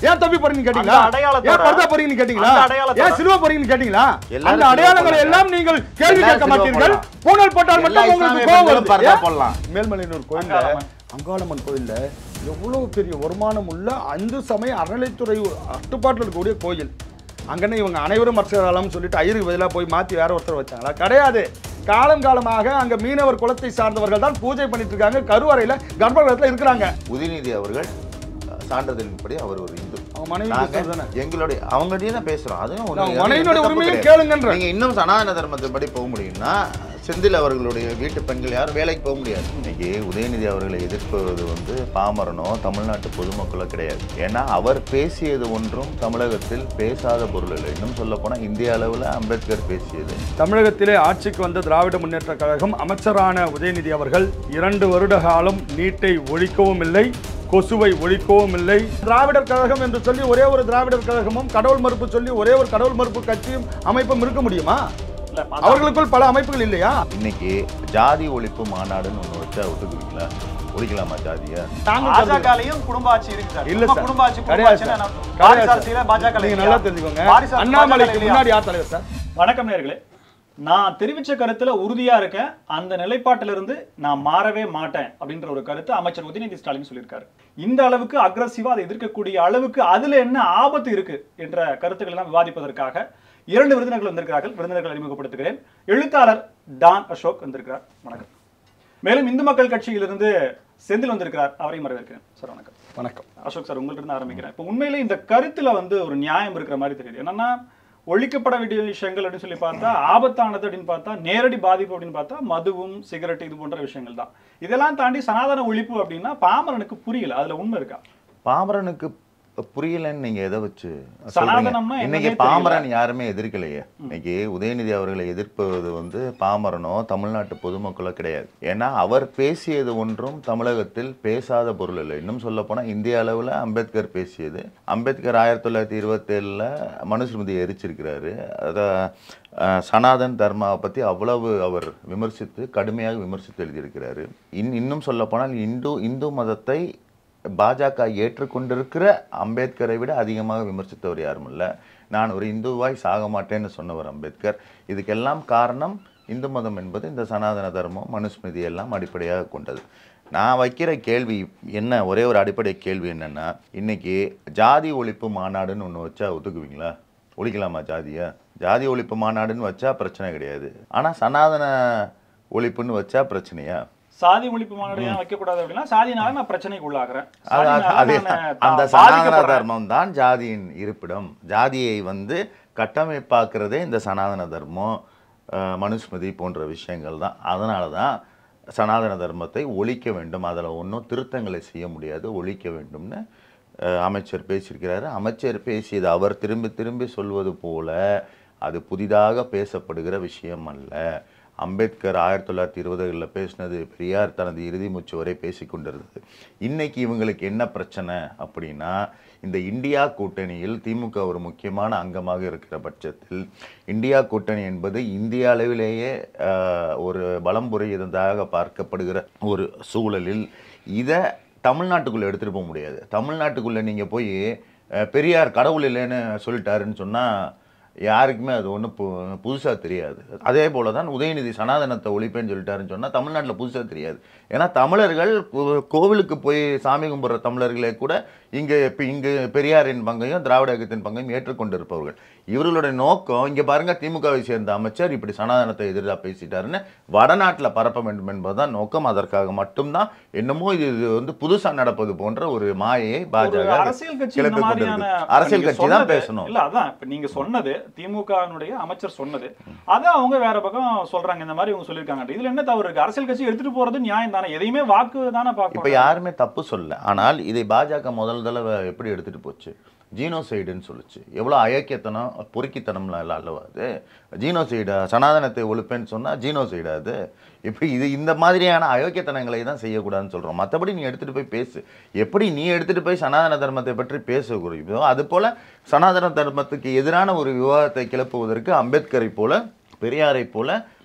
ஏன் தப்பி போறீங்கன்னு கேட்டீங்களா அந்த அடையாளத்தோட- ஏன் பர்தா போறீங்கன்னு கேட்டீங்களா அந்த அடையாளத்தோட- ஏன் சிலுவை போறீங்கன்னு கேட்டீங்களா எல்லாரும் அந்த சிலுவை அடையாளங்களை போடலாம். எல்லாம் நீங்கள் கேள்வி எல்லாரும் கேட்க சிலுவை மாட்டீர்கள் போடலாம். பூனல் போட்டால் எல்லா மட்டும் உங்களுக்கு இஸ்லாமிய கோபம் பெண்களும் வருது பர்தா ஏன்? போடலாம். மேல்மலையனூர் கோயில்ல அங்காளம்மன். அங்காளம்மன் கோயில்ல எவ்வளவு பெரிய வருமானம் உள்ள அந்து சமய அறநிலைத்துறை கட்டுப்பாட்டில் இருக்கக்கூடிய கோயில் அங்கன்னு இவங்க அனைவரும் மற்றாலும் சொல்லிட்டு ஐயருக்கு பதிலாக போய் மாற்றி வேற ஒருத்தர் வச்சாங்களா கிடையாது காலம் காலமாக அங்க மீனவர் குலத்தை சார்ந்தவர்கள் தான் பூஜை பண்ணிட்டு இருக்காங்க கருவறையில கர்ப்பகிரகத்தில் இருக்கிறாங்க உதயநிதி அவர்கள் அஹ், சான்றிதழின்படி அவர் ஒரு இந்து அவங்க மனைவி நாங்க பேசுறது தானே எங்களுடைய அவங்ககிட்டயே தான் பேசுறோம் அதுவும் ஒண்ணும் அவங்க எந்த மனைவியோட தப்பு உரிமையை கிடையாது. கேளுங்கன்ற நீங்க இன்னும் சனாதன தர்மத்தின்படி போக முடியும்னா செந்தில் அவர்களுடைய வீட்டு பெண்கள் யாரும் வேலைக்கு போக முடியாது இன்னைக்கு உதயநிதி அவர்களை எதிர்ப்பது வந்து பாமரனோ தமிழ்நாட்டு பொதுமக்களோ கிடையாது ஏன்னா அவர் பேசியது ஒன்றும் தமிழகத்தில் பேசாத பொருள் இல்லை இன்னும் சொல்ல போனா இந்திய அளவில் அம்பேத்கர் பேசியது தமிழகத்திலே ஆட்சிக்கு வந்த திராவிட முன்னேற்ற கழகம் அமைச்சரான உதயநிதி அவர்கள் இரண்டு வருட காலம் நீட்டை ஒழிக்கவும் இல்லை கொசுவை ஒழிக்கவும் இல்லை திராவிடர் கழகம் என்று சொல்லி ஒரே ஒரு திராவிடர் கழகமும் கடவுள் மறுப்பு சொல்லி ஒரே ஒரு கடவுள் மறுப்பு கட்சியும் அமைப்பும் இருக்க முடியுமா இல்ல பாஜக அவர்களுக்குள் பல அமைப்புகள் இல்லையா இன்னைக்கு ஜாதி ஒழிப்பு மாநாடுன்னு ஒன்று வச்சா ஒத்துக்குவீங்களா ஒழிக்கலாமா ஜாதியை நாங்கள் கருதுகிறோம். பாஜகலையும் குடும்ப ஆட்சி இருக்கு சார் இல்ல சும்மா சார். குடும்ப ஆட்சி குடும்ப கிடையாது ஆட்சின்னா சார். என்ன? கிடையாது வாரிசு சார். அரசியல பாஜக நீங்க நல்லா தெரிஞ்சுக்கோங்க வாரிசு அரசு அண்ணாமலைக்கு பாஜக முன்னாடி யார் தலைவர் சார் வணக்கம் நேர்களே நான் தெரிவிச்ச கருத்துல உறுதியா இருக்கேன் அந்த நிலைப்பாட்டில இருந்து நான் மாறவே மாட்டேன் அப்படின்ற ஒரு கருத்து அமைச்சர் உதயநிதி ஸ்டாலின் சொல்லியிருக்காரு இந்த அளவுக்கு அக்ரஸிவா அதை எதிர்க்கக்கூடிய அளவுக்கு அதுல என்ன ஆபத்து இருக்கு என்ற கருத்துக்கள் எல்லாம் விவாதிப்பதற்காக இரண்டு விருந்தினர்கள் வந்திருக்கிறார்கள் விருந்தினர்கள் அறிமுகப்படுத்துகிறேன் எழுத்தாளர் டான் அசோக் வந்திருக்கிறார் வணக்கம் மேலும் இந்து மக்கள் கட்சியிலிருந்து செந்தில் வந்திருக்கிறார் அவரையும் வரவேற்கிறேன் சார் வணக்கம் வணக்கம் அசோக் சார் உங்கள்ட்ட இருந்து ஆரம்பிக்கிறேன் இப்போ உண்மையிலே இந்த கருத்துல வந்து ஒரு நியாயம் இருக்கிற மாதிரி தெரியுது என்னன்னா ஒழிக்கப்பட வேண்டிய விஷயங்கள் அப்படின்னு சொல்லி பார்த்தா ஆபத்தானது அப்படின்னு பார்த்தா நேரடி பாதிப்பு அப்படின்னு பார்த்தா மதுவும் சிகரெட் இது போன்ற விஷயங்கள் தான் இதெல்லாம் தாண்டி சனாதன ஒழிப்பு அப்படின்னா பாமரனுக்கு புரியல அதுல உண்மை இருக்கா பாமரனுக்கு புரியலன்னு நீங்க எதை வச்சு சனாதனம்னா சொல்றீங்க? என்னன்னே இன்னைக்கு தெரியல. பாமரன் யாருமே எதிர்க்கலையே இன்னைக்கு உதயநிதி அவர்களை எதிர்ப்பது வந்து பாமரனோ தமிழ்நாட்டு பொதுமக்களோ கிடையாது ஏன்னா அவர் பேசியது ஒன்றும் தமிழகத்தில் பேசாத பொருள் இல்லை இன்னும் சொல்ல போனா இந்திய அளவுல அம்பேத்கர் பேசியது அம்பேத்கர் ஆயிரத்தி தொள்ளாயிரத்தி இருபத்தேழுல மனுஸ்மிருதி எரிச்சிருக்கிறாரு அதை அஹ், சனாதன் தர்மாவை பத்தி அவ்வளவு அவர் விமர்சித்து கடுமையாக விமர்சித்து எழுதியிருக்கிறாரு இன் இன்னும் சொல்ல போனால் இந்து இந்து மதத்தை பாஜக ஏற்றுக்கொண்டிருக்கிற அம்பேத்கரை விட அதிகமாக விமர்சித்தவர் யாரும் இல்லை நான் ஒரு இந்துவாய் சாக மாட்டேன்னு சொன்னவர் அம்பேத்கர் இதுக்கெல்லாம் காரணம் இந்து மதம் என்பது இந்த சனாதன தர்மம் மனுஸ்மிருதி எல்லாம் அடிப்படையாக கொண்டது நான் வைக்கிற கேள்வி என்ன ஒரே ஒரு அடிப்படை கேள்வி என்னன்னா இன்னைக்கு ஜாதி ஒழிப்பு மாநாடுன்னு ஒன்று வச்சா ஒத்துக்குவீங்களா ஒழிக்கலாமா ஜாதியை ஜாதி ஒழிப்பு மாநாடுன்னு வச்சா பிரச்சனை கிடையாது ஆனால் சனாதன ஒழிப்புன்னு வச்சா பிரச்சனையா சாதி ஒழிப்பு மாநாடு ஏன் வைக்கக்கூடாது அப்படின்னா சாதினால நான் பிரச்சனைக்கு உள்ளாகிறேன் அது- அது- சாதினால அதே நான் தான். தா- அந்த சனாதன பாதிக்கப்படுறேன். தர்மம் தான் ஜாதியின் இருப்பிடம் ஜாதியை வந்து கட்டமைப்பாக்குறதே இந்த சனாதன தர்மம் அஹ், மனுஸ்மிருதி போன்ற விஷயங்கள் தான் அதனால தான் சனாதன தர்மத்தை ஒழிக்க வேண்டும் அதில் ஒன்றும் திருத்தங்களை செய்ய முடியாது ஒழிக்க வேண்டும்னு அஹ், அமைச்சர் பேசியிருக்கிறாரு அமைச்சர் பேசியது அவர் திரும்பி திரும்பி சொல்வது போல அது புதிதாக பேசப்படுகிற விஷயம் அல்ல அம்பேத்கர் ஆயிரத்தி தொள்ளாயிரத்தி இருபதுகளில் பேசினது பெரியார் தனது இறுதி மூச்சு வரை பேசி கொண்டிருந்தது இன்னைக்கு இவங்களுக்கு என்ன பிரச்சனை அப்படின்னா இந்த இந்தியா கூட்டணியில் திமுக ஒரு முக்கியமான அங்கமாக இருக்கிற பட்சத்தில் இந்தியா கூட்டணி என்பது இந்திய அளவிலேயே ஆஹ், ஒரு பலம் புரியுறதாக பார்க்கப்படுகிற ஒரு சூழலில் இதை தமிழ்நாட்டுக்குள்ளே எடுத்துகிட்டு போக முடியாது தமிழ்நாட்டுக்குள்ளே நீங்கள் போய் அஹ், பெரியார் கடவுள் இல்லைன்னு சொல்லிட்டாருன்னு சொன்னால் யாருக்குமே அது ஒன்றும் பு புதுசாக தெரியாது அதே போல தான் உதயநிதி சனாதனத்தை ஒழிப்பேன்னு சொல்லிட்டாருன்னு சொன்னால் தமிழ்நாட்டில் புதுசாக தெரியாது ஏன்னா தமிழர்கள் கோ- கோவிலுக்கு போய் சாமி கும்பிட்ற தமிழர்களே கூட இங்கே இப்போ இங்கே பெரியாரின் பங்கையும் திராவிட இயக்கத்தின் பங்கையும் ஏற்றுக்கொண்டிருப்பவர்கள் இவர்களுடைய நோக்கம் இங்கே பாருங்க திமுகவை சேர்ந்த அமைச்சர் இப்படி சனாதனத்தை எதிராக பேசிட்டாருன்னு வடநாட்டில் பரப்ப வேண்டும் என்பதுதான் நோக்கம் அதற்காக மட்டும்தான் என்னமோ இது இது வந்து புதுசாக நடப்பது போன்ற ஒரு மாயையை ஒரு பாஜக அரசியல் கட்சி இந்த கிளப்பி மாதிரியான கொண்டிருக்கு அரசியல் நீங்க கட்சி தான் சொன்னது- பேசணும் இல்ல அதான் இப்ப நீங்க சொன்னது திமுகனுடைய அமைச்சர் சொன்னது அத அவங்க வேற பக்கம் சொல்றாங்க இந்த மாதிரி இவங்க சொல்லிருக்காங்க இதுல என்ன தவறு இருக்கு அரசியல் கட்சி எடுத்துட்டு போறது நியாயம் தானே எதையுமே வாக்கு தானே இப்போ பார்க்கணும் யாருமே தப்பு சொல்லல ஆனால் இதை பாஜக முதல் தடவை எப்படி எடுத்துட்டு போச்சு ஜீனோசைடுன்னு சொல்லுச்சு எவ்வளோ அயோக்கியத்தனம் பொறுக்கித்தனம்லாம் இல்லை அல்லவா அது ஜீனோசைடா சனாதனத்தை ஒழிப்பேன்னு சொன்னால் ஜீனோசைடா அது இப்போ இது இந்த மாதிரியான அயோக்கியத்தனங்களை தான் செய்யக்கூடாதுன்னு சொல்கிறோம் மற்றபடி நீ எடுத்துகிட்டு போய் பேசு எப்படி நீ எடுத்துகிட்டு போய் சனாதன தர்மத்தை பற்றி பேச குறிப்போ அது போல் சனாதன தர்மத்துக்கு எதிரான ஒரு விவாதத்தை கிளப்புவதற்கு அம்பேத்கரை போல பெரியாரை போல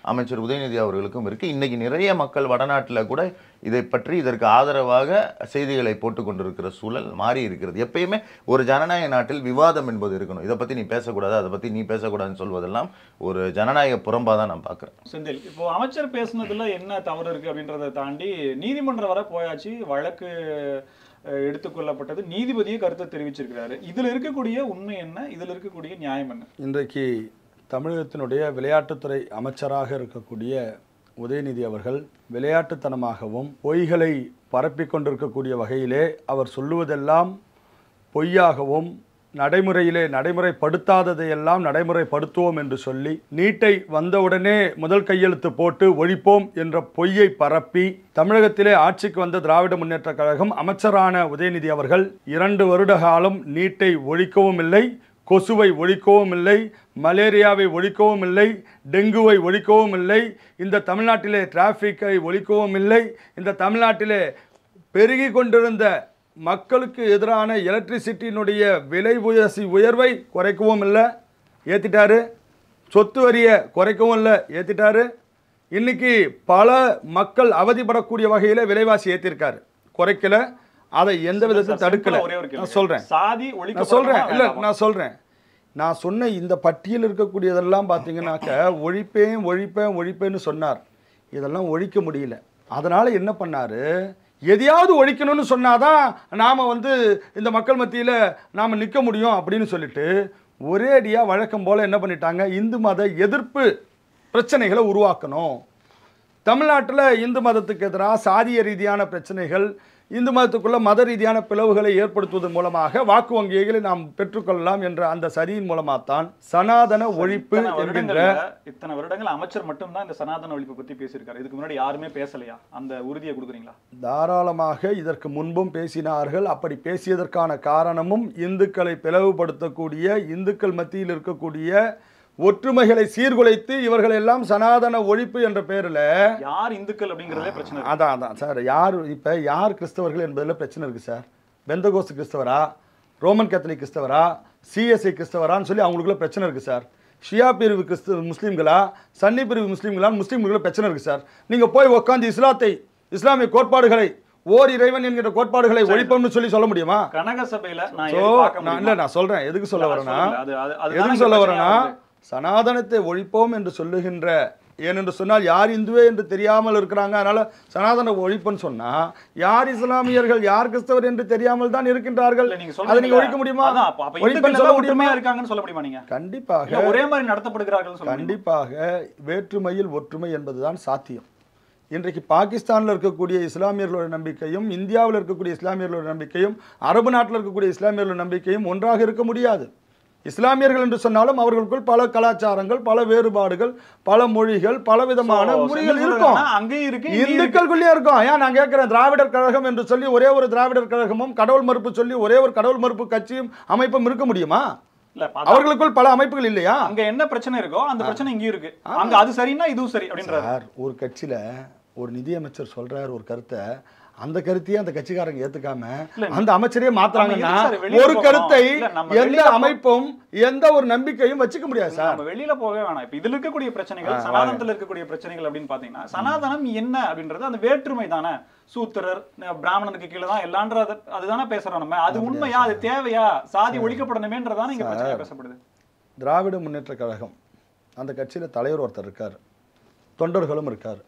அமைச்சர் உதயநிதி அவர்களுக்கும் இருக்கு இன்னைக்கு நிறைய மக்கள் வடநாட்டுல கூட இதை பற்றி இதற்கு ஆதரவாக செய்திகளை போட்டு கொண்டிருக்கிற சூழல் மாறி இருக்கிறது எப்பயுமே ஒரு ஜனநாயக நாட்டில் விவாதம் என்பது இருக்கணும் இதை பத்தி நீ பேசக்கூடாது அதை பத்தி நீ பேசக்கூடாதுன்னு சொல்வதெல்லாம் ஒரு ஜனநாயக புறம்பா தான் நான் பார்க்குறேன் செந்தில் இப்போ அமைச்சர் பேசுனதுல என்ன தவறு இருக்கு அப்படின்றத தாண்டி நீதிமன்றம் வரை போயாச்சு வழக்கு அஹ், எடுத்துக்கொள்ளப்பட்டது நீதிபதியே கருத்தை தெரிவிச்சிருக்கிறாரு இதுல இருக்கக்கூடிய உண்மை என்ன இதுல இருக்கக்கூடிய நியாயம் என்ன இன்றைக்கு தமிழகத்தினுடைய விளையாட்டுத்துறை அமைச்சராக இருக்கக்கூடிய உதயநிதி அவர்கள் விளையாட்டுத்தனமாகவும் பொய்களை பரப்பிக் கொண்டிருக்கக்கூடிய வகையிலே அவர் சொல்லுவதெல்லாம் பொய்யாகவும் நடைமுறையிலே நடைமுறைப்படுத்தாததையெல்லாம் நடைமுறைப்படுத்துவோம் என்று சொல்லி நீட்டை வந்தவுடனே முதல் கையெழுத்து போட்டு ஒழிப்போம் என்ற பொய்யை பரப்பி தமிழகத்திலே ஆட்சிக்கு வந்த திராவிட முன்னேற்ற கழகம் அமைச்சரான உதயநிதி அவர்கள் இரண்டு வருட காலம் நீட்டை ஒழிக்கவும் இல்லை கொசுவை ஒழிக்கவும் இல்லை மலேரியாவை ஒழிக்கவும் இல்லை டெங்குவை ஒழிக்கவும் இல்லை இந்த தமிழ்நாட்டிலே டிராஃபிக்கை ஒழிக்கவும் இல்லை இந்த தமிழ்நாட்டிலே பெருகி கொண்டிருந்த மக்களுக்கு எதிரான எலக்ட்ரிசிட்டியினுடைய விலை உயர்ச்சி உயர்வை குறைக்கவும் இல்லை ஏற்றிட்டாரு சொத்து வரியை குறைக்கவும் இல்லை ஏற்றிட்டாரு இன்னைக்கு பல மக்கள் அவதிப்படக்கூடிய வகையில் விலைவாசி ஏற்றிருக்காரு குறைக்கல அதை எந்த விதத்தையும் தடுக்கல ஒரே ஒரு கேள்வி. நான் சொல்கிறேன் சாதி நான் சொல்றேன் இல்ல ஒழிக்க நான் சொல்றேன் நான் சொன்ன இந்த பட்டியல் இருக்கக்கூடியதெல்லாம் பார்த்தீங்கன்னாக்க ஒழிப்பேன் ஒழிப்பேன் ஒழிப்பேன்னு சொன்னார் இதெல்லாம் ஒழிக்க முடியல அதனால என்ன பண்ணாரு எதையாவது ஒழிக்கணும்னு சொன்னாதான் நாம வந்து இந்த மக்கள் மத்தியில நாம நிற்க முடியும் அப்படின்னு சொல்லிட்டு ஒரே அடியா வழக்கம் போல என்ன பண்ணிட்டாங்க இந்து மத எதிர்ப்பு பிரச்சனைகளை உருவாக்கணும் தமிழ்நாட்டில் இந்து மதத்துக்கு எதிராக சாதிய ரீதியான பிரச்சனைகள் இந்து மதத்துக்குள்ள மத ரீதியான பிளவுகளை ஏற்படுத்துவதன் மூலமாக வாக்கு வங்கிகளை நாம் பெற்றுக்கொள்ளலாம் என்ற அந்த சதியின் மூலமாகத்தான் சனாதன ஒழிப்பு இத்தனை என்கின்ற வருடங்கள்ல, இத்தனை வருடங்கள் அமைச்சர் மட்டும்தான் இந்த சனாதன ஒழிப்பை பத்தி பேசியிருக்காரு இதுக்கு முன்னாடி யாருமே பேசலையா அந்த உறுதியை கொடுக்குறீங்களா தாராளமாக இதற்கு முன்பும் பேசினார்கள் அப்படி பேசியதற்கான காரணமும் இந்துக்களை பிளவுபடுத்தக்கூடிய இந்துக்கள் மத்தியில் இருக்கக்கூடிய ஒற்றுமைகளை சீர்குலைத்து இவர்கள் எல்லாம் சனாதன ஒழிப்பு என்ற பெயரில் யார் இந்துக்கள் அப்படிங்கறதே பிரச்சனை இருக்கு. அதான் அதான் சார் யார் இப்போ யார் கிறிஸ்தவர்கள் என்பதில் பிரச்சனை இருக்குது சார் பெந்தகோஸ்து கிறிஸ்தவரா ரோமன் கேத்தலிக் கிறிஸ்தவரா சிஎஸ்ஐ கிறிஸ்தவரான்னு சொல்லி அவங்களுக்குள்ள பிரச்சனை இருக்குது சார் ஷியா பிரிவு கிறிஸ்து முஸ்லீம்களா சன்னி பிரிவு முஸ்லீம்களான்னு முஸ்லீம்களுக்குள்ள பிரச்சனை இருக்குது சார் நீங்கள் போய் உட்காந்து இஸ்லாத்தை இஸ்லாமிய கோட்பாடுகளை ஓர் இறைவன் என்கிற கோட்பாடுகளை ஒழிப்போம்னு சொல்லி சொல்ல முடியுமா கனக சபையில நான் ஸோ ஏறி பார்க்க நான் முடியுமா? இல்லை நான் சொல்கிறேன் எதுக்கு சொல்ல இல்ல, வரேன்னா சொல்லுங்க. அது- அது- அதுதானே எதுக்கு இங்க சொல்ல பிரச்சனையா வரேன்னா வருது. சனாதனத்தை ஒழிப்போம் என்று சொல்லுகின்ற ஏனென்று சொன்னால் யார் இந்துவே என்று தெரியாமல் இருக்கிறாங்க அதனால சனாதன ஒழிப்புன்னு சொன்னா யார் இஸ்லாமியர்கள் யார் கிறிஸ்தவர் என்று தெரியாமல் தான் இருக்கின்றார்கள் இல்ல, நீங்க அதை நீங்க சொல்றீங்கல்ல, ஒழிக்க முடியுமா அதான், அப்ப- அப்ப ஒழிப்புன்னு இந்துக்கள் சொல்ல எல்லாம் முடியுமா ஒற்றுமையா இருக்காங்கன்னு சொல்ல முடியுமா நீங்க கண்டிப்பாக இல்ல, ஒரே மாதிரி நடத்தப்படுகிறார்கள் சொல்ல முடியுமா? கண்டிப்பாக வேற்றுமையில் ஒற்றுமை என்பதுதான் சாத்தியம் இன்றைக்கு பாகிஸ்தானில் இருக்கக்கூடிய இஸ்லாமியர்களோட நம்பிக்கையும் இந்தியாவில் இருக்கக்கூடிய இஸ்லாமியர்களோட நம்பிக்கையும் அரபு நாட்டில் இருக்கக்கூடிய இஸ்லாமியர்களோட நம்பிக்கையும் ஒன்றாக இருக்க முடியாது இஸ்லாமியர்கள் என்று சொன்னாலும் அவர்களுக்குள் பல கலாச்சாரங்கள் பல வேறுபாடுகள் பல மொழிகள் பல விதமான So, முறைகள் செந்தில் இருக்கும் சொல்றாருன்னா, அங்கேயும் இருக்கு இங்கேயும் இருக்கு. இந்துக்களுக்குள்ளேயே இருக்கும் ஏன் நான் கேட்கிறேன் திராவிடர் கழகம் என்று சொல்லி ஒரே ஒரு திராவிடர் கழகமும் கடவுள் மறுப்பு சொல்லி ஒரே ஒரு கடவுள் மறுப்பு கட்சியும் அமைப்பும் இருக்க முடியுமா இல்ல, பார்த்தா அவர்களுக்குள் பல அமைப்புகள் இல்லையா அங்க என்ன பிரச்சனை இருக்கோ அந்த பிரச்சனை இங்கேயும் இருக்கு அங்க அது சரின்னா இதுவும் சரி அப்படின்றாரு சார் ஒரு கட்சியில ஒரு நிதியமைச்சர் சொல்றாரு ஒரு கருத்தை அந்த கருத்தையே அந்த கட்சிக்காரங்க ஏத்துக்காம இல்ல, அந்த அமைச்சரே மாத்துறாங்கன்னா நம்ம எதுக்கு சார் வெளியில ஒரு போகணும்? கருத்தை இல்ல, நம்ம எந்த வெளியில போ- அமைப்பும் எந்த ஒரு நம்பிக்கையும் வச்சுக்க முடியாது சார் நம்ம வெளியில போகவே வேணாம் இப்ப இதுல இருக்கக்கூடிய பிரச்சனைகள் சனாதனத்துல இருக்கக்கூடிய பிரச்சனைகள் அப்படின்னு பாத்தீங்கன்னா சனாதனம் என்ன அப்படின்றது அந்த வேற்றுமை தானே சூத்திரர் அஹ் பிராமணனுக்கு கீழே தான் எல்லான்றது அதுதானே பேசுறோம் நம்ம அது உண்மையா அது தேவையா சாதி ஒழிக்கப்படணுமேன்றதானே இங்க பிரச்சனை பேசப்படுது திராவிட முன்னேற்ற கழகம் அந்த கட்சியில தலைவர் ஒருத்தர் இருக்கார் தொண்டர்களும் இருக்கார்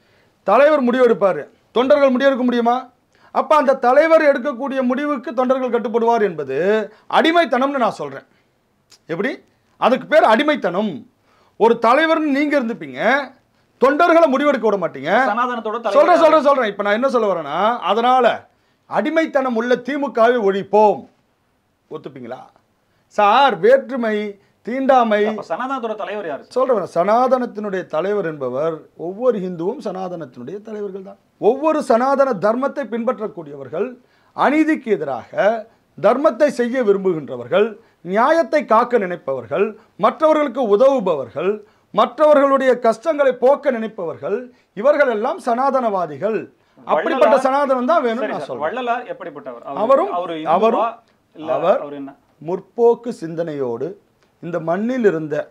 தலைவர் முடிவெடுப்பார் தொண்டர்கள் முடிவெடுக்க முடியுமா அப்ப அந்த தலைவர் எடுக்கக்கூடிய முடிவுக்கு தொண்டர்கள் கட்டுப்படுவார் என்பது அடிமைத்தனம்னு நான் சொல்றேன் எப்படி அதுக்கு பேர் அடிமைத்தனம் ஒரு தலைவர்னு நீங்க இருந்துப்பீங்க தொண்டர்களை முடிவெடுக்க விட மாட்டீங்க சனாதனத்தோட சொல்றேன் தலைவர் சொல்றேன் சொல்றேன் இப்ப நான் என்ன சொல்ல வரேன்னா அதனால அடிமைத்தனம் உள்ள திமுகவை ஒழிப்போம் ஒத்துப்பீங்களா சார் வேற்றுமை தீண்டாமை அப்ப சனாதனத்தோட தலைவர் யாரு சொல்றேன் சனாதனத்தினுடைய தலைவர் என்பவர் ஒவ்வொரு இந்துவும் சனாதனத்தினுடைய தலைவர்கள் தான் ஒவ்வொரு சனாதன தர்மத்தை பின்பற்றக்கூடியவர்கள் அநீதிக்கு எதிராக தர்மத்தை செய்ய விரும்புகின்றவர்கள் நியாயத்தை காக்க நினைப்பவர்கள் மற்றவர்களுக்கு உதவுபவர்கள் மற்றவர்களுடைய கஷ்டங்களை போக்க நினைப்பவர்கள் இவர்கள் எல்லாம் சனாதனவாதிகள் அப்படிப்பட்ட வள்ளலார் சனாதனம் தான் வேணும்னு சரி நான் சார், சொல்றேன் வள்ளலார் எப்படிப்பட்டவர் அவரு- அவரும் அவரு அவரும் இந்துவா? இல்ல அவர் அவர் என்ன முற்போக்கு சிந்தனையோடு இந்த மண்ணில் இருந்த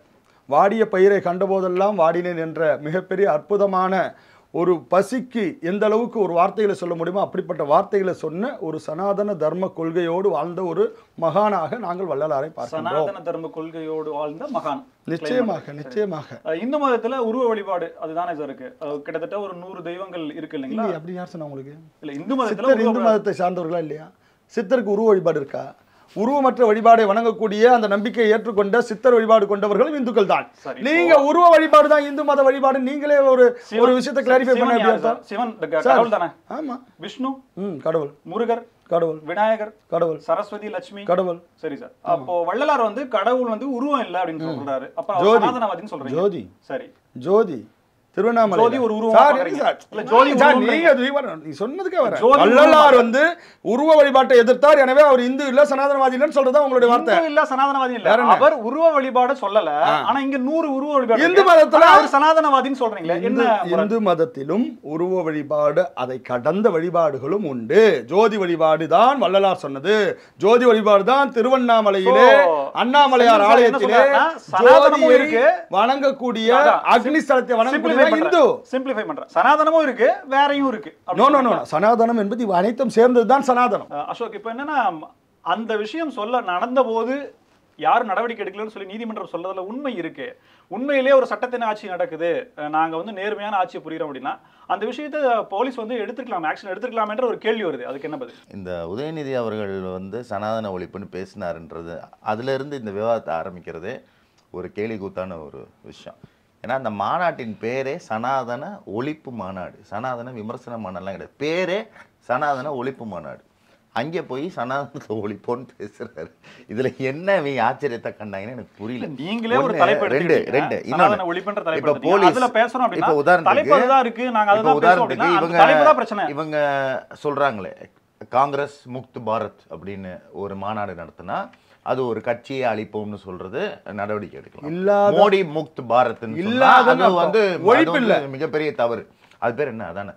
வாடிய பயிரை கண்டபோதெல்லாம் வாடினேன் என்ற மிகப்பெரிய அற்புதமான ஒரு பசிக்கு எந்த அளவுக்கு ஒரு வார்த்தைகளை சொல்ல முடியுமோ அப்படிப்பட்ட வார்த்தைகளை சொன்ன ஒரு சனாதன தர்ம கொள்கையோடு வாழ்ந்த ஒரு மகானாக நாங்கள் வள்ளலாரை பார்க்கின்றோம் சனாதன தர்ம கொள்கையோடு வாழ்ந்த மகான் நிச்சயமாக நிச்சயமாக அஹ் இந்து மதத்துல உருவ வழிபாடு அதுதானே சார் இருக்கு அஹ் கிட்டத்தட்ட ஒரு நூறு தெய்வங்கள் இருக்கு இல்லைங்களா இல்லையே அப்படி யார் சொன்னா உங்களுக்கு இல்ல இந்து மதத்துல சித்தர் உருவ இந்து மதத்தை சார்ந்தவர்களா இல்லையா சித்தருக்கு உருவ வழிபாடு இருக்கா உருவமற்ற வழிபாடை வணங்கக்கூடிய அந்த நம்பிக்கையை ஏற்றுக்கொண்ட சித்தர் வழிபாடு கொண்டவர்களும் இந்துக்கள் தான் சரி, நீங்க உருவ வழிபாடு தான் இந்து மத வழிபாடு நீங்களே ஒரு ஒரு விஷயத்தை கிளாரிஃபை பண்ண சிவன் எப்படி யார் சார்? அர்த்தம் சிவன் the க- சார். கடவுள் தானே ஆமா விஷ்ணு ம் கடவுள் முருகர் கடவுள் விநாயகர் கடவுள் சரஸ்வதி லட்சுமி கடவுள் சரி சார் அப்போ வள்ளலார் வந்து கடவுள் வந்து உருவம் இல்ல அப்படின்னு சொல்றாரு அப்ப அவர் ஜோதி. சனாதனவாதின்னு சொல்றீங்க ஜோதி சரி ஜோதி திருவண்ணாமலை ஜோதி ஒரு உருவமா சார், பார்க்கறீங்க. சார். இல்ல, ஜோதி சார், உருவம் நீங்க அது வர- நீ சொன்னதுக்கே வர ஜோதி வள்ளலார் வந்து உருவ வழிபாட்டை எதிர்த்தார் எனவே அவர் இந்து இல்ல சனாதனவாதி இல்லைன்னு சொல்றதா உங்களுடைய வார்த்தை இந்து இல்ல சனாதனவாதி இல்ல வேற என்ன? அவர் உருவ வழிபாடு சொல்லல ஆனா இங்க நூறு உருவ வழிபாடு இந்து இருக்கு. மதத்துல- ஆனா அவர் சனாதனவாதின்னு சொல்றீங்களே என்ன இந்து இந்து மதத்திலும் உருவ வழிபாடு அதை கடந்த வழிபாடுகளும் உண்டு ஜோதி வழிபாடு தான் வள்ளலார் சொன்னது ஜோதி வழிபாடு தான் திருவண்ணாமலையிலே So, அண்ணாமலையார் செந்தில் சார் என்ன ஆலயத்திலே சொல்றாருன்னா, சனாதனமும் ஜோதியை இருக்கு. வணங்கக்கூடிய அதான், அக்னி ஸ்தலத்தை சிம்பிளிஃபை வணங்கக்கூடிய இந்து சிம்பிளிஃபை பண்றேன் சனாதனமும் இருக்கு வேறையும் இருக்கு அப்படி நோ நோ நோ சொல்றீங்களா? சனாதனம் என்பது இவை அனைத்தும் சேர்ந்தது தான் சனாதனம் அஹ் அசோக் இப்போ என்னன்னா அந்த விஷயம் சொல்ல நடந்தபோது யாரும் நடவடிக்கை எடுக்கலன்னு சொல்லி நீதிமன்றம் சொல்றதுல உண்மை இருக்கு உண்மையிலேயே ஒரு சட்டத்தின் ஆட்சி நடக்குது அஹ் நாங்க வந்து நேர்மையான ஆட்சியை புரியுறோம் அப்படின்னா அந்த விஷயத்தை போலீஸ் வந்து எடுத்துக்கலாம் ஆக்ஷன் எடுத்துக்கலாம்ன்ற ஒரு கேள்வி வருது அதுக்கு என்ன பதில் இந்த உதயநிதி அவர்கள் வந்து சனாதன ஒழிப்புன்னு பேசினாருன்றது அதிலிருந்து இந்த விவாதத்தை ஆரம்பிக்கிறதே ஒரு கேலி கூத்தான ஒரு விஷயம் ஏன்னா அந்த மாநாட்டின் பேரே சனாதன ஒழிப்பு மாநாடு சனாதன விமர்சன மாநாடுலாம் கிடையாது பேரே சனாதன ஒழிப்பு மாநாடு அங்கே போய் சனாதனத்தை ஒழிப்போன்னு பேசுறாரு இதுல என்ன இவங்க ஆச்சரியத்தை கண்டாங்கன்னு எனக்கு புரியல நீங்களே ஒரு ஒண்ணு, தலைப்பு ரெண்டு எடுத்துக்கிட்டீங்க. ரெண்டு சனாதன இன்னொன்னு ஒழிப்புன்ற இப்ப தலைப்பு எடுத்தீங்க. போலீஸ் அதுல பேசுறோம் அப்படின்னா இப்ப உதாரணத்துக்கு தலைப்பு அதுதான் இருக்கு நாங்க இப்ப அதுதான் பேசுறோம் அப்படின்னா உதாரணத்துக்கு அந்த இவங்க தலைப்பு தான் பிரச்சனை இவங்க சொல்றாங்களே காங்கிரஸ் முக்த் பாரத் அப்படின்னு ஒரு மாநாடு நடத்தினா அது ஒரு கட்சியை அழிப்போம்னு சொல்றது நடவடிக்கை எடுக்கலாம் இல்லாத மோடி முக்த் பாரத் இல்லாதன்னு அது வந்து அர்த்தம். ஒழிப்பு அது இல்ல. வந்து மிகப்பெரிய தவறு அது பேர் என்ன அதானே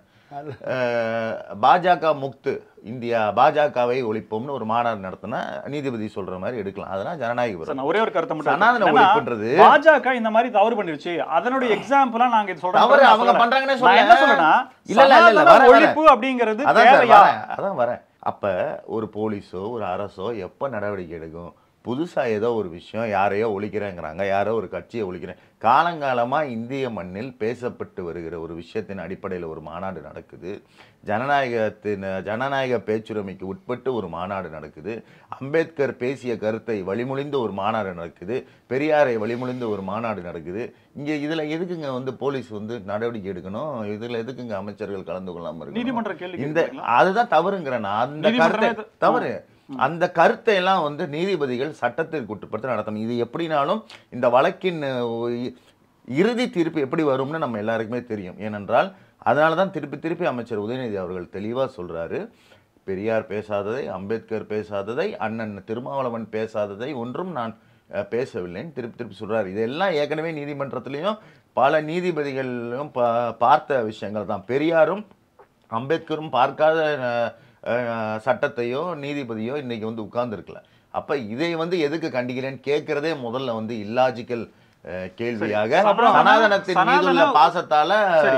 அஹ், பாஜக முக்து இந்தியா பாஜகவை ஒழிப்போம்னு ஒரு மாநாடு நடத்தினா நீதிபதி சொல்ற மாதிரி எடுக்கலாம் அதெல்லாம் ஜனநாயக சார், விரோதம். நான் ஒரே ஒரு கருத்தை மட்டும் சனாதன என்னன்னா, ஒழிப்புன்றது பாஜக இந்த மாதிரி தவறு பண்ணிருச்சு அதனுடைய எக்ஸாம்பிளா நாங்க இது சொல்றோம் தவறு நான் அவங்க சொல்லல. பண்றாங்கன்னே நான் என்ன சொல்ல. சொல்றேன்னா இல்ல, இல்ல, இல்ல, இல்ல, சனாதன வரேன், வரேன். ஒழிப்பு அப்படிங்கிறது அதான் சார் தேவையா வரேன் அதான் வரேன் அப்ப ஒரு போலீஸோ ஒரு அரசோ எப்ப நடவடிக்கை எடுக்கும் புதுசா ஏதோ ஒரு விஷயம் யாரையோ ஒழிக்கிறேங்கிறாங்க யாரோ ஒரு கட்சியை ஒழிக்கிறேன் காலங்காலமா இந்திய மண்ணில் பேசப்பட்டு வருகிற ஒரு விஷயத்தின் அடிப்படையில் ஒரு மாநாடு நடக்குது ஜனநாயகத்தின் ஜனநாயக பேச்சுரிமைக்கு உட்பட்டு ஒரு மாநாடு நடக்குது அம்பேத்கர் பேசிய கருத்தை வழிமொழிந்த ஒரு மாநாடு நடக்குது பெரியாரை வழிமொழிந்த ஒரு மாநாடு நடக்குது இங்க இதுல எதுக்குங்க வந்து போலீஸ் வந்து நடவடிக்கை எடுக்கணும் இதுல எதுக்குங்க அமைச்சர்கள் கலந்து கொள்ளாம இருக்கணும் நீதிமன்ற கேள்வி இந்த கேட்குறீங்களா? அதுதான் தவறுங்கிறேன் நான். அந்த நீதிமன்றமே கருத்தை அது- தவறு அந்த கருத்தை எல்லாம் வந்து நீதிபதிகள் சட்டத்திற்கு உட்பட்டு நடத்தணும் இது எப்படினாலும் இந்த வழக்கின் அஹ், இ- இறுதி தீர்ப்பு எப்படி வரும்னு நம்ம எல்லாருக்குமே தெரியும் ஏனென்றால் அதனால தான் திருப்பி திருப்பி அமைச்சர் உதயநிதி அவர்கள் தெளிவா சொல்றாரு பெரியார் பேசாததை அம்பேத்கர் பேசாததை அண்ணன் திருமாவளவன் பேசாததை ஒன்றும் நான் அஹ், பேசவில்லைன்னு திருப்பி திருப்பி சொல்றாரு இதெல்லாம் ஏற்கனவே நீதிமன்றத்திலையும் பல நீதிபதிகளும் பா- பார்த்த விஷயங்கள் தான் பெரியாரும் அம்பேத்கரும் பார்க்காத அஹ், அஹ், சட்டத்தையோ நீதிபதியோ இன்னைக்கு வந்து உட்கார்ந்துருக்கல அப்ப இதை வந்து எதுக்கு கண்டிக்கிறேன்னு கேட்கறதே முதல்ல வந்து இல்லாஜிக்கல் கேள்வியாக சரி. அப்புறம் சனாதன- சனாதனத்தின் மீதுள்ள சனாதன- பாசத்தால சரி.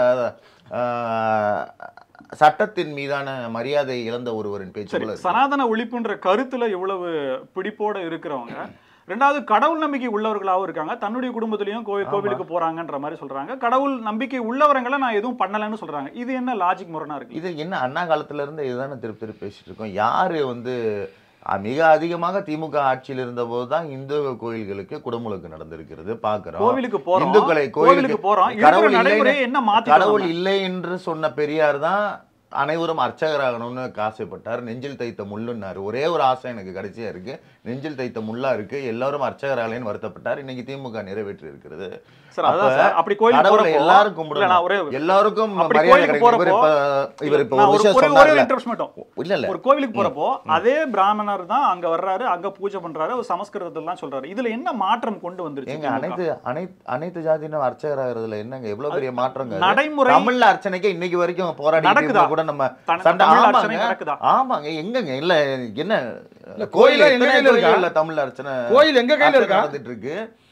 அஹ், சட்டத்தின் மீதான மரியாதை இழந்த ஒருவரின் பேச்சு சரி போல இருக்கு. சனாதன ஒழிப்புன்ற கருத்துல இவ்வளவு பிடிப்போட இருக்கிறவங்க ரெண்டாவது கடவுள் நம்பிக்கை உள்ளவர்களாகவும் இருக்காங்க தன்னுடைய குடும்பத்திலையும் கோவில் கோவிலுக்கு போறாங்கன்ற மாதிரி சொல்றாங்க கடவுள் நம்பிக்கை உள்ளவர்களை நான் எதுவும் பண்ணலைன்னு சொல்றாங்க இது என்ன லாஜிக் முரணா இருக்கு இது என்ன அண்ணா காலத்துல இருந்து இதுதானே திருப்பி திருப்பி பேசிட்டு இருக்கோம் யாரு வந்து அஹ், மிக அதிகமாக திமுக ஆட்சியில் இருந்தபோது தான் இந்து கோயில்களுக்கு குடமுழுக்கு நடந்திருக்கிறது பாக்குறோம் கோவிலுக்கு போறோம் இந்துக்களை கோவிலுக்கு கோயிலுக்கு போறோம் இருக்கிற கடவுள் நடைமுறையை இல்லைன்னு- என்ன மாத்தி கடவுள் இல்லை என்று சொன்ன பெரியார் தான் அனைவரும் அர்ச்சகராகணும்னு ஆசைப்பட்டார் நெஞ்சில் தைத்த முள்ளுன்னாரு ஒரே ஒரு ஆசை எனக்கு கடைசியா இருக்கு நெஞ்சில் தைத்த முள்ளா இருக்கு எல்லாரும் அர்ச்சகராகலேன்னு வருத்தப்பட்டார் இன்னைக்கு திமுக நிறைவேற்றி இருக்கிறது சார் அதான் அப்ப சார் அப்படி கோயிலுக்கு கடவுளை போறப்போ எல்லாரும் இல்ல, நான் ஒரே கும்பிடணும் எல்லாருக்கும் அப்படி மரியாதை கோயிலுக்கு கிடைக்கும் இவர் போறப்போ இப்ப இவர் இப்ப நான் ஒரு ஒரு விஷயம் ஒரே ஒரு சொன்னார்ல interest மட்டும் இல்ல இல்ல ஒரு கோவிலுக்கு போறப்போ அதே பிராமணர் தான் அங்க வர்றாரு அங்க பூஜை பண்றாரு அவர் சமஸ்கிருதத்தெல்லாம் சொல்றாரு இதுல என்ன மாற்றம் கொண்டு வந்துருச்சு ஏங்க திமுக? அனைத்து அனைத்து அனைத்து ஜாதியினரும் அர்ச்சகராகிறதுல என்னங்க எவ்வளவு பெரிய மாற்றங்க அது? நடைமுறை தமிழ்ல அர்ச்சனைக்கே இன்னைக்கு வரைக்கும் போராடி நடக்குதா? கூட நம்ம தன்- சண்டை தமிழ் ஆமாங்க. அர்ச்சனை நடக்குதா? ஆமாங்க எங்கங்க இல்ல என்ன இல்ல, கோயில் கோயில்ல எங்க எத்தனை கையில இருக்கா? கோயில்ல தமிழ் அர்ச்சனை கோயில் எங்க கையில அர்ச்சனை இருக்கா? நடந்துட்டு இருக்கு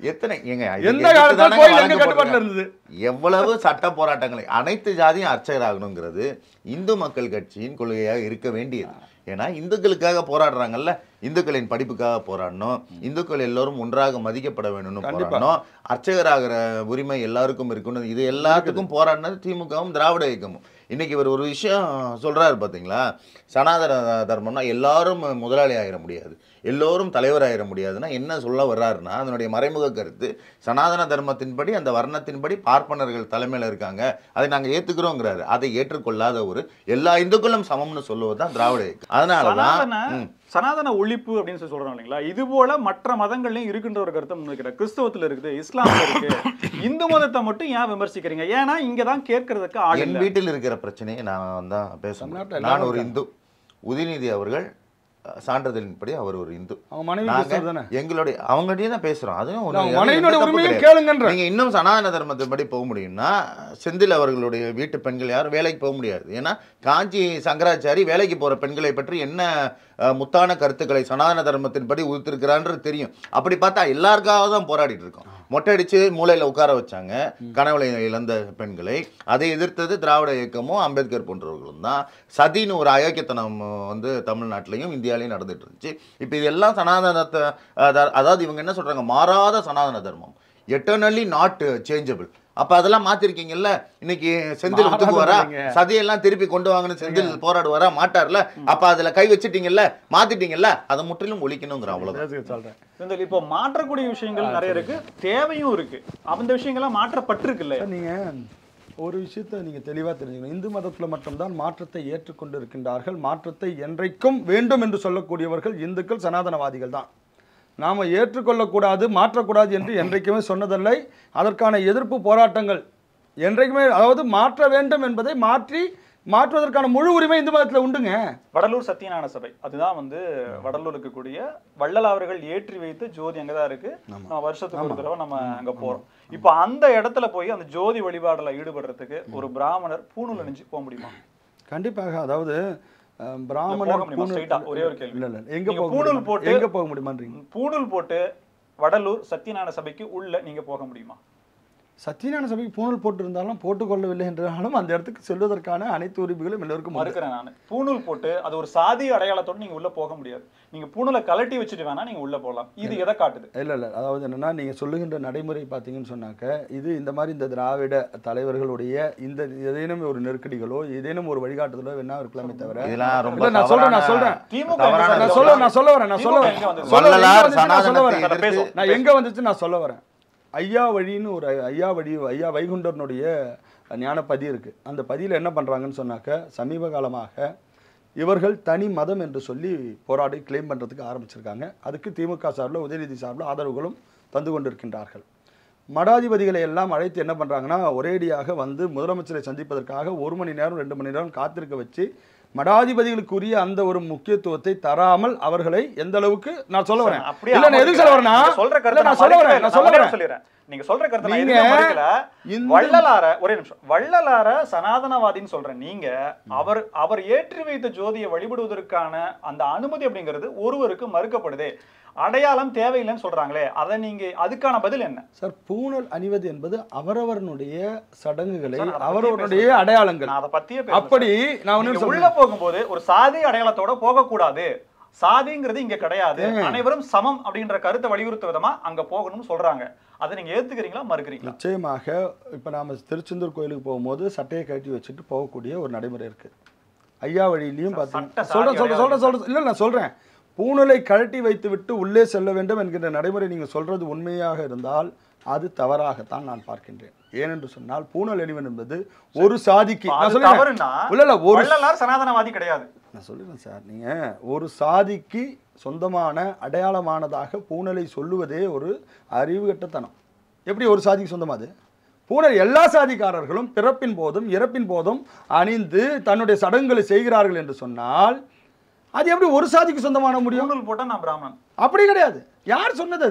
எத்தனை ஏங்க இதுக்கு எந்த எதிர்த்து காலத்துல தானங்க கோயில் எங்க வழக்கு கட்டுப்பாட்டுல போட்டிருக்காங்க. இருந்தது எவ்வளவு சட்ட போராட்டங்களை அனைத்து ஜாதியும் அர்ச்சகராகணுங்கிறது இந்து மக்கள் கட்சியின் கொள்கையாக இருக்க வேண்டியது ஏன்னா இந்துக்களுக்காக போராடுறாங்கல்ல இந்துக்களின் படிப்புக்காக போராடணும் இந்துக்கள் எல்லோரும் ஒன்றாக மதிக்கப்பட வேணும்னு கண்டிப்பா. போராடணும் அர்ச்சகராகிற உரிமை எல்லாருக்கும் இருக்கணும் இது எல்லாத்துக்கும் போராடினது திமுகவும் திராவிட இயக்கமும் இன்னைக்கு இவர் ஒரு விஷயம் சொல்றாரு பாத்தீங்களா சனாதன தர்மம்னா எல்லாரும் முதலாளி ஆயிட முடியாது எல்லோரும் தலைவர் ஆயிட முடியாதுன்னா என்ன சொல்ல வர்றாருன்னா அதனுடைய மறைமுக கருத்து சனாதன தர்மத்தின்படி அந்த வர்ணத்தின்படி பார்ப்பனர்கள் தலைமையில இருக்காங்க அதை நாங்க ஏத்துக்கிறோங்கிறாரு அதை ஏற்றுக்கொள்ளாத ஒரு எல்லா இந்துக்களும் சமம்னு சொல்லுவதுதான் திராவிட இயக்கம் அதனாலதான் சனாதன ம். சனாதன ஒழிப்பு அப்படின்னு சொல்லி சொல்றோம் இல்லைங்களா இது போல மற்ற மதங்கள்லயும் இருக்கின்ற ஒரு கருத்தை முன்வைக்கிற கிறிஸ்தவத்துல இருக்குது இஸ்லாம்ல இருக்கு இந்து மதத்தை மட்டும் ஏன் விமர்சிக்கிறீங்க ஏன்னா இங்க தான் கேட்கறதுக்கு ஆள் என் இல்ல வீட்டில் இருக்கிற பிரச்சனையை நான் தான் பேச தமிழ்நாட்டுல முடியும். எல்லாரும் நான் ஒரு இருக்காங்க. இந்து உதயநிதி அவர்கள் அஹ், சான்றிதழின்படி அவர் ஒரு இந்து அவங்க மனைவி நாங்க பேசுறது தானே எங்களுடைய அவங்ககிட்டயும் தான் பேசுறோம் அதுவும் ஒரு- அவங்க அது மனைவியோட எந்த தப்பு உரிமையும் கிடையாது. கேளுங்கன்ற நீங்க இன்னும் சனாதன தர்மத்தின்படி போக முடியும்னா செந்தில் அவர்களுடைய வீட்டு பெண்கள் யாரும் வேலைக்கு போக முடியாது ஏன்னா காஞ்சி சங்கராச்சாரி வேலைக்கு போற பெண்களை பற்றி என்ன அஹ், முத்தான கருத்துக்களை சனாதன தர்மத்தின்படி உதிர்த்திருக்கிறான்றது தெரியும் அப்படி பார்த்தா எல்லாருக்காக தான் போராடிட்டு இருக்கோம் மொட்டை அடிச்சு மூலையில உட்கார வச்சாங்க கனவுளை இழந்த பெண்களை அதை எதிர்த்தது திராவிட இயக்கமும் அம்பேத்கர் போன்றவர்களும் தான் சதின்னு ஒரு அயோக்கியத்தனம் வந்து தமிழ்நாட்டிலையும் இந்தியாலையும் நடந்துட்டு இருந்துச்சு இப்போ இதெல்லாம் சனாதனத்தை அத- அதாவது இவங்க என்ன சொல்றாங்க மாறாத சனாதன தர்மம் எட்டர்னலி நாட் சேஞ்சபிள் அப்ப அதெல்லாம் மாத்திருக்கீங்கல்ல இன்னைக்கு செந்தில் மாறாத ஒத்துக்கு வரா இல்லைங்க. சதியெல்லாம் திருப்பி கொண்டு வாங்கன்னு செந்தில் போராடுவாரா மாட்டார்ல அப்ப அதுல கை வச்சிட்டீங்கல்ல மாத்திட்டீங்கல்ல அதை முற்றிலும் ஒழிக்கணுங்கிற அவ்வளவுதான் பேசுங்க சொல்றேன் செந்தில் இப்போ மாற்றக்கூடிய விஷயங்கள் நிறைய இருக்கு தேவையும் இருக்கு அந்த விஷயங்கள்லாம் மாற்றப்பட்டிருக்கு இல்லையா சார், நீங்க ஒரு விஷயத்தை நீங்க தெளிவா தெரிஞ்சுக்கணும் இந்து மதத்துல மட்டும்தான் மாற்றத்தை ஏற்றுக்கொண்டு இருக்கின்றார்கள் மாற்றத்தை என்றைக்கும் வேண்டும் என்று சொல்லக்கூடியவர்கள் இந்துக்கள் சனாதனவாதிகள் தான் நாம ஏற்றுக்கொள்ளக்கூடாது மாற்றக்கூடாது என்று என்றைக்குமே சொன்னதில்லை அதற்கான எதிர்ப்பு போராட்டங்கள் என்றைக்குமே அதாவது மாற்ற வேண்டும் என்பதை மாற்றி மாற்றுவதற்கான முழு உரிமை இந்து மதத்துல உண்டுங்க வடலூர் சத்தியஞான சபை அதுதான் வந்து வடலூர் இருக்கக்கூடிய வள்ளல் அவர்கள் ஏற்றி வைத்த ஜோதி அங்கதான் இருக்கு நம்ம வருஷத்துக்கு ஒரு தடவை நம்ம அங்க போறோம் இப்போ அந்த இடத்துல போய் அந்த ஜோதி வழிபாடுல ஈடுபடுறதுக்கு ஒரு பிராமணர் பூணூல் அணிஞ்சு போக முடியுமா கண்டிப்பாக அதாவது அஹ், போக பிராமணர் முடியுமா? பூணூல் straight ஆ, ஒரே ஒரு கேள்வி. இல்ல இல்ல எங்க நீங்க போக பூணூல் முடியுமா? போட்டு- எங்க போக முடியுமான்றீங்க பூணூல் போட்டு வடலூர் சத்தியஞான சபைக்கு உள்ள நீங்க போக முடியுமா சத்தியநாராயண சபைக்கு பூணூல் போட்டு இருந்தாலும் போட்டுக்கொள்ளவில்லை என்றாலும் அந்த இடத்துக்கு செல்வதற்கான அனைத்து உரிமைகளும் எல்லோருக்கும் உண்டு. மறுக்கிறேன் நான் பூணூல் போட்டு அது ஒரு சாதி அடையாளத்தோட நீங்க உள்ள போக முடியாது நீங்க பூணூலை கலட்டி வச்சுட்டு வேணா நீங்க உள்ள போகலாம் இது எதை காட்டுது இல்ல இல்ல அதாவது என்னன்னா நீங்க சொல்லுகின்ற நடைமுறை பார்த்தீங்கன்னு சொன்னாக்க இது இந்த மாதிரி இந்த திராவிட தலைவர்களுடைய இந்த ஏதேனும் ஒரு நெருக்கடிகளோ ஏதேனும் ஒரு வழிகாட்டுதலோ வேணா இருக்கலாமே தவிர இதெல்லாம் ரொம்ப இல்ல, நான் சொல்றேன், நான் தவறான- சொல்றேன். திமுக தவறான எங்க நான் சார் சொல்ல நான் சொல்ல வரேன் நான் சொல்ல வரேன் திமுக எங்க வந்தது? சொல்ல வரேன். வள்ளலார் எங்க வந்துச்சு நான் சொல்ல வரேன். சனாதனத்தை பேசும். நான் எங்க வந்துச்சு நான் சொல்ல வரேன் ஐயா வழின்னு ஒரு ஐயா வழி ஐயா வைகுண்டர்னுடைய ஞானப்பதி இருக்கு அந்த பதியில் என்ன பண்றாங்கன்னு சொன்னாக்க சமீப காலமாக இவர்கள் தனி மதம் என்று சொல்லி போராடி கிளைம் பண்றதுக்கு ஆரம்பிச்சிருக்காங்க அதுக்கு திமுக சார்பில் உதயநிதி சார்பில் ஆதரவுகளும் தந்து கொண்டிருக்கின்றார்கள் மடாதிபதிகளை எல்லாம் அழைத்து என்ன பண்றாங்கன்னா ஒரேடியாக வந்து முதலமைச்சரை சந்திப்பதற்காக ஒரு மணி நேரம் ரெண்டு மணி நேரம் காத்திருக்க வச்சு மடாதிபதிகளுக்குரிய அந்த ஒரு முக்கியத்துவத்தை தராமல் அவர்களை எந்த அளவுக்கு நான் சொல்ல வரேன் அப்படியே இல்ல நான் எதுக்கு சொல்ல வரேன்னா நீங்க சொல்ற இல்ல, கருத்தை நான் சொல்ல வரேன் நான் சொல்ல வரேன் சொல்லிடுறேன் நீங்க சொல்ற கருத்தை நான் நீங்க எதுவுமே மறுக்கல இந்து- வள்ளலார ஒரே நிமிஷம் வள்ளலார சனாதனவாதின்னு சொல்றேன் நீங்க அவர் அவர் ஏற்றி வைத்த ஜோதியை வழிபடுவதற்கான அந்த அனுமதி அப்படிங்கிறது ஒருவருக்கு மறுக்கப்படுது அடையாளம் தேவையில்லைன்னு சொல்றாங்களே அதை நீங்க அதுக்கான பதில் என்ன சார் பூணல் அணிவது என்பது அவரவர்களுடைய சடங்குகளை சார், அதை பத்தியே அவரவருடைய பேசல. அடையாளங்கள் நான் அதை பத்தியே பேசல அப்படி சார். நான் நீங்க ஒண்ணு உள்ள சொல்றேன் போகும்போது ஒரு சாதி அடையாளத்தோட போக கூடாது சாதிங்கிறது இங்க கிடையாது அனைவரும் சமம் அப்படின்ற கருத்தை வலியுறுத்த விதமா அங்க போகணும்னு சொல்றாங்க அதை நீங்க ஏத்துக்கிறீங்களா மறுக்கிறீங்களா நிச்சயமாக இப்ப நாம திருச்செந்தூர் கோயிலுக்கு போகும்போது சட்டையை கழட்டி வச்சுட்டு போகக்கூடிய ஒரு நடைமுறை இருக்கு ஐயா வழியிலையும் சட்ட பார்த்தீங்கன்னா சாதி சொல்றேன் சொல்றேன் சொல்றேன் அடையாளம் சொல்றேன் இல்ல நான் சொல்றேன் பூணலை கழட்டி வைத்து விட்டு உள்ளே செல்ல வேண்டும் என்கின்ற நடைமுறை நீங்க சொல்றது உண்மையாக இருந்தால் அது தவறாகத்தான் நான் பார்க்கின்றேன் ஏனென்று சொன்னால் பூணல் அணிவன் என்பது ஒரு சாதிக்கு நான் அது சொல்றேன் தவறுனா இல்ல இல்ல ஒரு வள்ளலார் சனாதனவாதி கிடையாது நான் சொல்லுறேன் சார் நீங்க ஒரு சாதிக்கு சொந்தமான அடையாளமானதாக பூணலை சொல்லுவதே ஒரு அறிவுகட்டத்தனம் எப்படி ஒரு சாதிக்கு சொந்தமா அது பூணல் எல்லா சாதிக்காரர்களும் பிறப்பின் போதும் இறப்பின் போதும் அணிந்து தன்னுடைய சடங்குகளை செய்கிறார்கள் என்று சொன்னால் அது எப்படி ஒரு சாதிக்கு சொந்தமான முடியும் பூணூல் போட்டா நான் பிராமணன் அப்படி கிடையாது யார் சொன்னது அது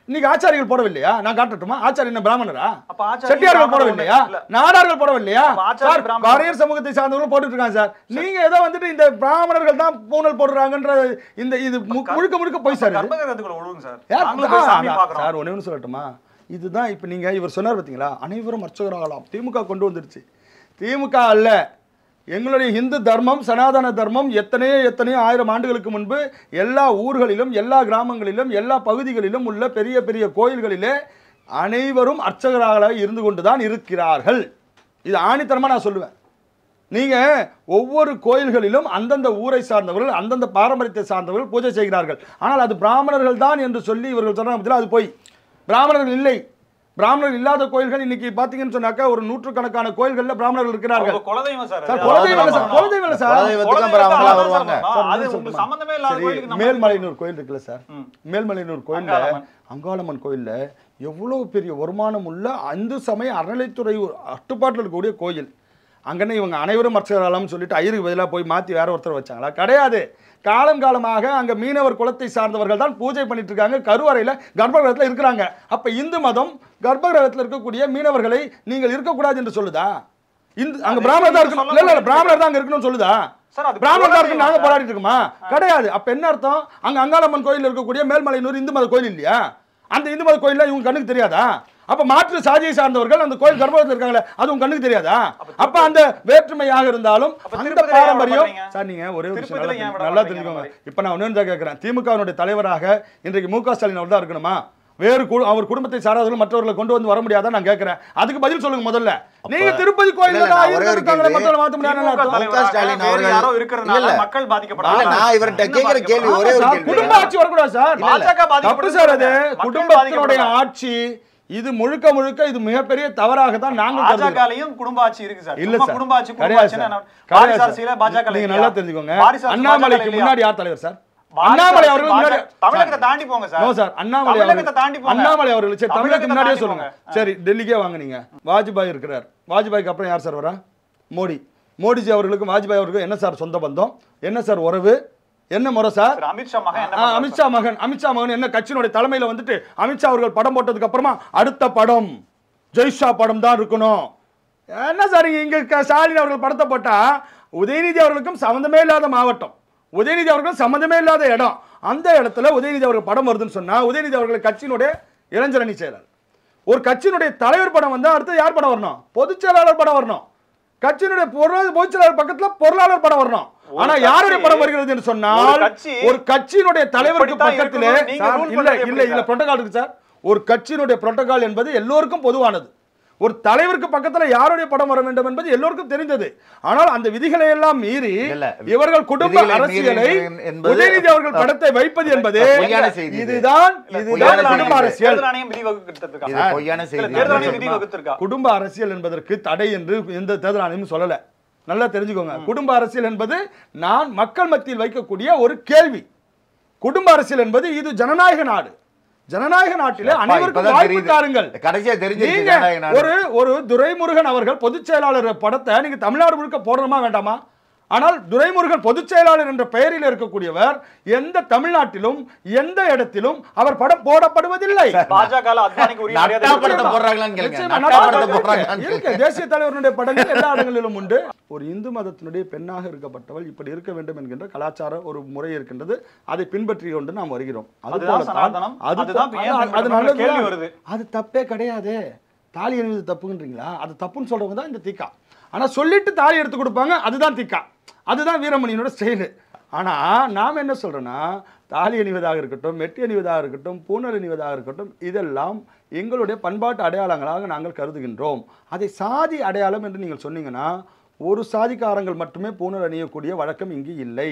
இன்னைக்கு ஆச்சாரிகள் போடவில்லையா நான் காட்டட்டுமா ஆச்சாரிய என்ன பிராமணரா அப்ப ஆச்சாரி செட்டியார்கள் பிராமணர் போடவில்லையா இல்ல. நாடார்கள் போடவில்லையா அப்ப ஆச்சாரி சார் பிராமணர் வாரியர் சமூகத்தை சார்ந்தவர்கள் போட்டுட்டு இருக்காங்க சார் நீங்க ஏதோ வந்துட்டு இந்த பிராமணர்கள் தான் பூணல் போடுறாங்கன்ற இந்த இது மு- முழுக்க முழுக்க போய் சார் இது. கர்ப்பகிரகத்துக்குள்ள விழுவுங்க சார் யார் நாங்களும் போய் சாமி அதான், பார்க்கறோம் சார் ஒண்ணே ஒன்று சொல்லட்டுமா இதுதான் இப்போ நீங்க இவர் சொன்னார் பார்த்தீங்களா அனைவரும் அர்ச்சகராகலாம் திமுக கொண்டு வந்துருச்சு திமுக அல்ல எங்களுடைய இந்து தர்மம் சனாதன தர்மம் எத்தனையோ எத்தனையோ ஆயிரம் ஆண்டுகளுக்கு முன்பு எல்லா ஊர்களிலும் எல்லா கிராமங்களிலும் எல்லா பகுதிகளிலும் உள்ள பெரிய பெரிய கோயில்களிலே அனைவரும் அர்ச்சகராக இருந்து கொண்டு தான் இருக்கிறார்கள் இது ஆணித்தரமா நான் சொல்லுவேன் நீங்க ஒவ்வொரு கோயில்களிலும் அந்தந்த ஊரை சார்ந்தவர்கள் அந்தந்த பாரம்பரியத்தை சார்ந்தவர்கள் பூஜை செய்கிறார்கள் ஆனால் அது பிராமணர்கள் தான் என்று சொல்லி இவர்கள் சொல்றாங்க பார்த்தீங்களா, அது போய் பிராமணர்கள் இல்லை பிராமணர்கள் இல்லாத கோயில்கள் இன்னைக்கு பாத்தீங்கன்னு சொன்னாக்கா ஒரு நூற்றுக்கணக்கான கோயில்கள்ல பிராமணர்கள் இருக்கிறார்கள் அவங்க குலதெய்வம் சார் சார் அது. குலதெய்வம் இல்ல சார் ஆமா. குலதெய்வம் இல்ல சார் குலதெய்வத்துக்கு அப்புறம் அவங்களா குலதெய்வத்துக்கு வருவாங்க அதான் சார் சார், அது என்ன உங்களுக்கு சொல்லுமா? சம்பந்தமே இல்லாத சரி, கோயிலுக்கு நம்ம மேல்மலையனூர் கோயில் இருக்குல்ல சார் ம். மேல்மலையனூர் கோயில்ல அங்காளம்மன். அங்காளம்மன் கோயில்ல எவ்வளவு பெரிய வருமானம் உள்ள அந்து சமய அறநிலைத்துறை கட்டுப்பாட்டில் இருக்கக்கூடிய கோயில் அங்கன்னு இவங்க அனைவரும் அர்ச்சகராலம் சொல்லிட்டு ஐயருக்கு பதிலாக போய் மாற்றி வேற ஒருத்தர் வச்சாங்களா கிடையாது காலம் காலமாக அங்க மீனவர் குலத்தை சார்ந்தவர்கள் தான் பூஜை பண்ணிட்டு இருக்காங்க கருவறையில கர்ப்பகிரகத்தில் இருக்கிறாங்க அப்ப இந்து மதம் கர்ப்பகிரகத்தில் இருக்கக்கூடிய மீனவர்களை நீங்கள் இருக்கக்கூடாது என்று சொல்லுதா இந்து அங்க அது பிராமணர் தான் நீங்க இருக்கணும் இல்ல இல்ல சொல்ல பிராமணர் தான் அங்க இருக்கணும்னு சொல்லுதா சார், அது பிராமணர் தான் குலதெய்வம் இருக்கு நாங்க சார். போராடிட்டு இருக்குமா கிடையாது அப்ப என்ன அர்த்தம் அங்க அங்காளம்மன் கோயில் இருக்கக்கூடிய மேல்மலையனூர் இந்து மத கோயில் இல்லையா அந்த இந்து மத கோயில்ல இவங்க கண்ணுக்கு தெரியாதா அப்ப மாற்று சாதியை சார்ந்தவர்கள் அந்த கோயில் கர்ப்பத்தில் இருக்காங்களே அது உங்க கண்ணுக்கு தெரியாதா அப்ப அந்த வேற்றுமையாக இருந்தாலும் அப்ப அந்த திருப்பதியில ஏன் பாரம்பரியம் விட மாட்டீங்க? சார் நீங்க ஒரே ஒரு விஷயம் திருப்பதியில நல்லா ஏன் தெரிஞ்சு- விட நல்லா மாட்டீங்க தெரிஞ்சுக்கோங்க அந்த இப்ப நான் ஒன்று தான் கேட்கிறேன் திமுகவினுடைய தலைவராக இன்றைக்கு மு க ஸ்டாலின் அவர் தான் இருக்கணுமா வேறு கு- அவர் குடும்பத்தை சாராதவர்கள் மற்றவர்களை கொண்டு வந்து வர முடியாதா நான் கேட்கிறேன் அதுக்கு பதில் சொல்லுங்க முதல்ல நீங்க திருப்பதி கோயில்ல இல்ல, தான் நான் ஒரே ஒரு இருக்காங்களே கேள்வி. மற்றவர்களை மாத்த முடியாது திமுக அர்த்தம் தலைவராக ஸ்டாலின் வேறு அவர்கள் யாரோ இல்ல, இருக்கிறதுனால இல்ல. மக்கள் இல்ல, பாதிக்கப்படுறாங்க நான் இவர்கிட்ட என்ன கேட்கிற கேள்வி பாதிக்கப்படுறாங்க? ஒரே ஒரு ஆமா சார், கேள்வி. குடும்ப ஆட்சி வரக்கூடாது சார் பாஜக தப்பு பாதிக்கப்படுது சார் அது மக்கள் குடும்பத்தினுடைய பாதிக்கப்படுறாங்க. ஆட்சி இது முழுக்க முழுக்க இது மிகப்பெரிய தவறாக தான் நாங்கள் கருதுகிறோம். பாஜகலையும் குடும்ப ஆட்சி இருக்கு சார் இல்ல சும்மா சார் குடும்ப ஆட்சி குடும்ப கிடையாது ஆட்சின்னா சார். என்ன? கிடையாது வாரிசு சார். அரசியல பாஜக ல நீங்க இல்லையா? நல்லா தெரிஞ்சுக்கோங்க வாரிசு அரசு அண்ணாமலைக்கு பாஜக ல முன்னாடி இல்லையா? யார் தலைவர் சார் வாரிசு அண்ணாமலை அரசு அவர்கள் முன்னாடி பாஜக தமிழகத்தை தாண்டி போங்க சார் நோ சார் அண்ணாமலை தமிழகத்தை தாண்டி அவர்கள் போங்க. அண்ணாமலை அவர்கள் சரி தமிழகத்துக்கு தமிழகத்தை முன்னாடியே தாண்டி சொல்லுங்க போங்க. சரி டெல்லிக்கே வாங்க நீங்க வாஜ்பாய் இருக்கிறார் வாஜ்பாய்க்கு அப்புறம் யார் சார் வரா மோடி மோடிஜி அவர்களுக்கும் வாஜ்பாய் அவர்களுக்கும் என்ன சார் சொந்த பந்தம் என்ன சார் உறவு என்ன முறை சார் திரு அமித்ஷா மகன் என்ன ஆ, பண்றாரு அமித்ஷா மகன் அமித்ஷா மகன் என்ன கட்சியினுடைய தலைமையில வந்துட்டு அமித்ஷா அவர்கள் படம் போட்டதுக்கு அப்புறமா அடுத்த படம் ஜெய்ஷா படம் தான் இருக்கணும் என்ன சார் இங்க இங்க க- ஸ்டாலின் அவர்கள் படத்தை போட்டா உதயநிதி அவர்களுக்கும் சம்மந்தமே இல்லாத மாவட்டம் உதயநிதி அவர்கள் சம்மந்தமே இல்லாத இடம் அந்த இடத்துல உதயநிதி அவர்கள் படம் வருதுன்னு சொன்னா உதயநிதி அவர்கள் கட்சியினுடைய இளைஞரணி செயலர் ஒரு கட்சியினுடைய தலைவர் படம் வந்தா அடுத்து யார் படம் வரணும் பொதுச் செயலாளர் படம் வரணும் கட்சியினுடைய பொருளாதார பொதுச் செயலாளர் பக்கத்துல பொருளாளர் படம் வரணும் ஒரு ஆனா கட்சி- யாருடைய படம் வருகிறது என்று ஒரு சொன்னால் கட்சி ஒரு கட்சியினுடைய தலைவருக்கு இப்படித்தான் பக்கத்திலே இருக்கணும்னு நீங்க சார், rule இல்ல பண்றது இல்ல எப்படி இல்ல சார்? புரோட்டோகால் இருக்கு சார் ஒரு கட்சியினுடைய புரோட்டோகால் என்பது எல்லோருக்கும் பொதுவானது ஒரு தலைவருக்கு பக்கத்துல யாருடைய படம் வர வேண்டும் என்பது எல்லோருக்கும் தெரிந்தது ஆனால் அந்த விதிகளை எல்லாம் மீறி இல்ல. இவர்கள் குடும்ப விதிகளை மீறி அரசியலை என்பது- உதயநிதி அவர்கள் படத்தை வைப்பது என்பது பொய்யான செய்தி இது. இதுதான் இல்ல, இதுதான் பொய்யான தேர்தல் குடும்ப ஆணையம் அரசியல் தேர்தல் ஆணையம் விதி வகுத்திருக்கா இது பொய்யான இல்ல, செய்தி தேர்தல் ஆணையம் அது விதி வகுத்திருக்கா குடும்ப அரசியல் என்பதற்கு தடை என்று எந்த தேர்தல் ஆணையமும் சொல்லல நல்லா தெரிஞ்சுக்கோங்க குடும்ப அரசியல் என்பது நான் மக்கள் மத்தியில் வைக்கக்கூடிய ஒரு கேள்வி குடும்ப அரசியல் என்பது இது ஜனநாயக நாடு ஜனநாயக நாட்டிலே அப்பா, அனைவருக்கும் இப்பதான் வாய்ப்பு தெரியுது. தாருங்கள் கடைசியா தெரிஞ்சிருச்சு நீங்க ஜனநாயக நாடு. ஒரு ஒரு துரைமுருகன் அவர்கள் பொதுச் செயலாளர் படத்தை நீங்க தமிழ்நாடு முழுக்க போடணுமா வேண்டாமா ஆனால் துரைமுருகன் பொதுச் செயலாளர் என்ற பெயரில் இருக்கக்கூடியவர் எந்த தமிழ்நாட்டிலும் எந்த இடத்திலும் அவர் படம் போடப்படுவதில்லை பாஜக அத்வானிக்கு உரிய மரியாதை நட்டா படத்தை கொடுக்கணும். போடுறாங்களான்னு கேளுங்க நிச்சயமா, நட்டா படத்தை இருக்கு, போடுறாங்களான்னு இருக்கு. கேளுங்க தேசிய தலைவருடைய படங்கள் எல்லா இடங்களிலும் உண்டு ஒரு இந்து மதத்தினுடைய பெண்ணாக இருக்கப்பட்டவள் இப்படி இருக்க வேண்டும் என்கின்ற கலாச்சார ஒரு முறை இருக்கின்றது அதை பின்பற்றி கொண்டு நாம் வருகிறோம் அது அதுதான் போலத்தான் சனாதனம். அது அதுதான் அது- ஏன் அது பின்பற்றணும் நல்லது கேள்வி தான். வருது. அது தப்பே கிடையாது தாலி அணிவது தப்புன்றீங்களா அது தப்புன்னு சொல்றவங்க தான் இந்த தீக்கா ஆனா சொல்லிட்டு தாலி எடுத்து கொடுப்பாங்க அதுதான் தீக்கா அதுதான் வீரமணியனோட ஸ்டைலு ஆனா நாம் என்ன சொல்றோம்னா தாலி அணிவதாக இருக்கட்டும் மெட்டி அணிவதாக இருக்கட்டும் பூணல் அணிவதாக இருக்கட்டும் இதெல்லாம் எங்களுடைய பண்பாட்டு அடையாளங்களாக நாங்கள் கருதுகின்றோம் அதை சாதி அடையாளம் என்று நீங்கள் சொன்னீங்கன்னா ஒரு சாதிக்காரங்கள் மட்டுமே பூணல் அணியக்கூடிய வழக்கம் இங்கு இல்லை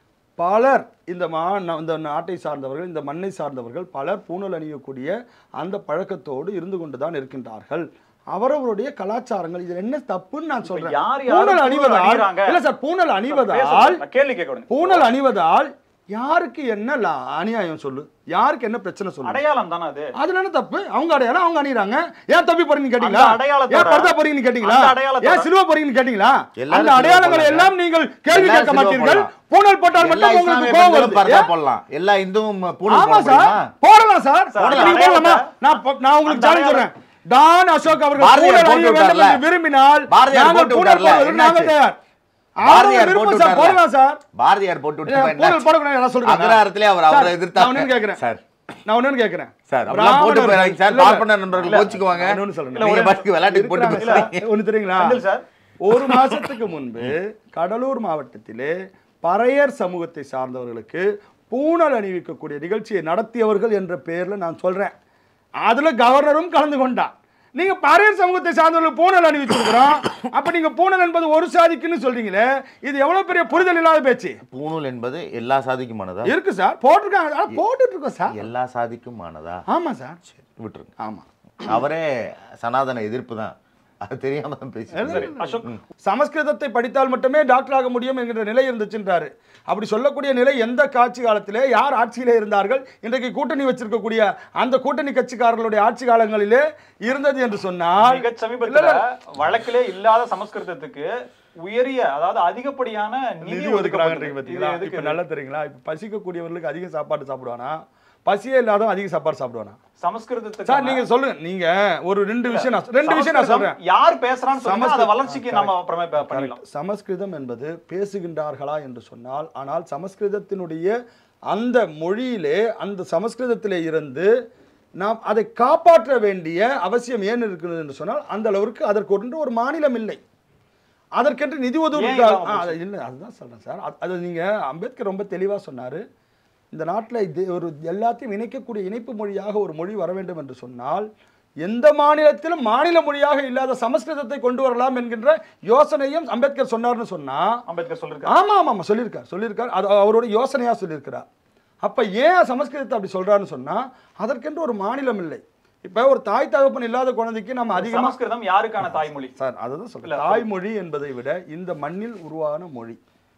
பலர் இந்த மா ந- இந்த நாட்டை சார்ந்தவர்கள் இந்த மண்ணை சார்ந்தவர்கள் பலர் பூணல் அணியக்கூடிய அந்த பழக்கத்தோடு இருந்து கொண்டு தான் இருக்கின்றார்கள் அவரவருடைய கலாச்சாரங்கள் இதுல என்ன தப்புன்னு நான் சொல்றேன் யார் யாரு பூணல் பூணல் அணிவதால் அணியிறாங்க? இல்ல சார் பூணல் பேச அணிவதால் சொல்லுங்க. கேள்வி கேட்க விடுங்க. பூணல் அணிவதால் யாருக்கு என்ன லா- அநியாயம் சொல்லு யாருக்கு என்ன பிரச்சனை சொல்லு அடையாளம் தானே அது அதுல என்ன தப்பு அவங்க அடையாளம் அவங்க அணிறாங்க ஏன் தப்பி போறீங்கன்னு கேட்டீங்களா அந்த அடையாளத்தோட- ஏன் பர்தா போறீங்கன்னு கேட்டீங்களா அந்த அடையாளத்தோட- ஏன் சிலுவை போறீங்கன்னு கேட்டீங்களா எல்லாரும் அந்த சிலுவை அடையாளங்களை போடலாம். எல்லாம் நீங்கள் கேள்வி எல்லாரும் கேட்க சிலுவை மாட்டீர்கள் போடலாம். பூனல் போட்டால் எல்லா மட்டும் உங்களுக்கு இஸ்லாமிய கோபம் பெண்களும் வருது பர்தா ஏன்? போடலாம் எல்லா இந்துவும் பூணூல் ஆமா போட சார் முடியுமா? போடலாம் சார் போடலாம். நீங்க போடலாமா நான் ப- நான் உங்களுக்கு அந்த சேலஞ்ச் சொல்றேன் டான் அசோக் அவர்கள் பாரதியார் பூனல் போட்டு அணிய வேண்டும் விட்டார்ல. என்று விரும்பினால் பாரதியார் நாங்கள் போட்டு பூனல் விட்டார்ல. போடுவதற்கு நாங்கள் என்னாச்சு? தயார் பாரதியார் அவங்க போட்டு விருப்பம் சார், விட்டார்ல. போடலாம் சார் பாரதியார் போட்டு விட்டு ஏன் பூனல் போடக்கூடாது யாராவது சொல்றாங்க? அகராரத்திலே அவர் சார், அவரை எதிர்த்தாங்க. நான் ஒண்ணு கேட்கிறேன் சார். நான் ஒண்ணு கேட்கிறேன் சார் அப்படிலாம் போட்டு பிராமணர்கள் போயிடாதீங்க சார் இல்ல, இல்ல. பார்ப்பனர் நண்பர்கள் கோச்சுக்குவாங்க நான் இன்னொன்னு சொல்றேன். நீங்க பாட்டுக்கு விளையாட்டுக்கு போட்டு இருக்கிறாங்க பேசுறீங்க சார். ஒண்ணு தெரியுங்களா செந்தில் சார் ஒரு மாசத்துக்கு முன்பு கடலூர் மாவட்டத்திலே பறையர் சமூகத்தை சார்ந்தவர்களுக்கு பூணல் அணிவிக்கக்கூடிய நிகழ்ச்சியை நடத்தியவர்கள் என்ற பெயர்ல நான் சொல்றேன் அதுல கவர்னரும் கலந்து கொண்டார் நீங்க பறையர் சமூகத்தை சார்ந்தவர்கள் பூணல் அணிவிச்சிருக்கிறோம் அப்ப நீங்க பூணல் என்பது ஒரு சாதிக்குன்னு சொல்றீங்களே இது எவ்வளவு பெரிய புரிதல் இல்லாத பேச்சு பூணூல் என்பது எல்லா சாதிக்குமானதா இருக்கு சார் போட்டிருக்காங்க ஆனா போட்டுட்டு இருக்கோம் சார் எல்லா சாதிக்குமானதா ஆமா சார் விட்டுருங்க ஆமா அவரே சனாதன எதிர்ப்பு தான் அது தெரியாம தான் பேசி சரி அசோக் சமஸ்கிருதத்தை படித்தால் மட்டுமே டாக்டர் ஆக முடியும் என்கிற நிலை இருந்துச்சுன்றாரு அப்படி சொல்லக்கூடிய நிலை எந்த காட்சி காலத்திலே யார் ஆட்சியிலே இருந்தார்கள் இன்றைக்கு கூட்டணி வச்சிருக்கக்கூடிய அந்த கூட்டணி கட்சிக்காரர்களுடைய ஆட்சி காலங்களிலே இருந்தது என்று சொன்னால் மிக சமீபத்துல வழக்கிலே இல்லாத சமஸ்கிருதத்துக்கு உயரிய அதாவது அதிகப்படியான நிதி நிதி ஒதுக்குறாங்கன்றீங்க ஒதுக்கப்பட்டது. பார்த்தீங்களா இது இப்ப எதுக்கு நல்லா தெரியுங்களா இப்ப பசிக்கக்கூடியவர்களுக்கு அதிக சாப்பாடு சாப்பிடுவானா பசியே இல்லாதவன் அதிக சாப்பாடு சாப்பிடுவானா சமஸ்கிருதத்துக்கு சார் நீங்க சொல்லுங்க நீங்க ஒரு ரெண்டு விஷயம் நான் ரெண்டு விஷயம் நான் சொல்றேன் சமஸ்கிருதம் யார் பேசுறான்னு சொல்லுங்க அந்த சமஸ்கிருதம். வளர்ச்சிக்கு நம்ம அப்புறமே ப- பண்ணிடலாம் Correct. சமஸ்கிருதம் என்பது பேசுகின்றார்களா என்று சொன்னால் ஆனால் சமஸ்கிருதத்தினுடைய அந்த மொழியிலே அந்த சமஸ்கிருதத்திலே இருந்து நாம் அதை காப்பாற்ற வேண்டிய அவசியம் ஏன் இருக்கிறது என்று சொன்னால் அந்த அளவிற்கு அதற்கு ஒன்று ஒரு மாநிலம் இல்லை அதற்கென்று நிதி ஒதுக்கீடு ஏன் இல்லாம ஆ, அது இல்லை அதுதான் சொல்றேன் சார் அது- அது நீங்க அம்பேத்கர் ரொம்ப தெளிவா சொன்னாரு இந்த நாட்டில் இது ஒரு எல்லாத்தையும் இணைக்கக்கூடிய இணைப்பு மொழியாக ஒரு மொழி வர வேண்டும் என்று சொன்னால் எந்த மாநிலத்திலும் மாநில மொழியாக இல்லாத சமஸ்கிருதத்தை கொண்டு வரலாம் என்கின்ற யோசனையும் அம்பேத்கர் சொன்னார்னு சொன்னா அம்பேத்கர் சொல்லிருக்காரு ஆமா ஆமா ஆமா சொல்லியிருக்கார் சொல்லியிருக்கார் அது அவரோட யோசனையா சொல்லியிருக்கிறார் அப்ப ஏன் சமஸ்கிருதத்தை அப்படி சொல்றாருன்னு சொன்னா அதற்கென்று ஒரு மாநிலம் இல்லை இப்ப ஒரு தாய் தகப்பன் இல்லாத குழந்தைக்கு நம்ம அதிகமா சமஸ்கிருதம் யாருக்கான தாய்மொழி சார் அதுதான் இல்ல, சொல்றேன் தாய்மொழி என்பதை விட இந்த மண்ணில் உருவான மொழி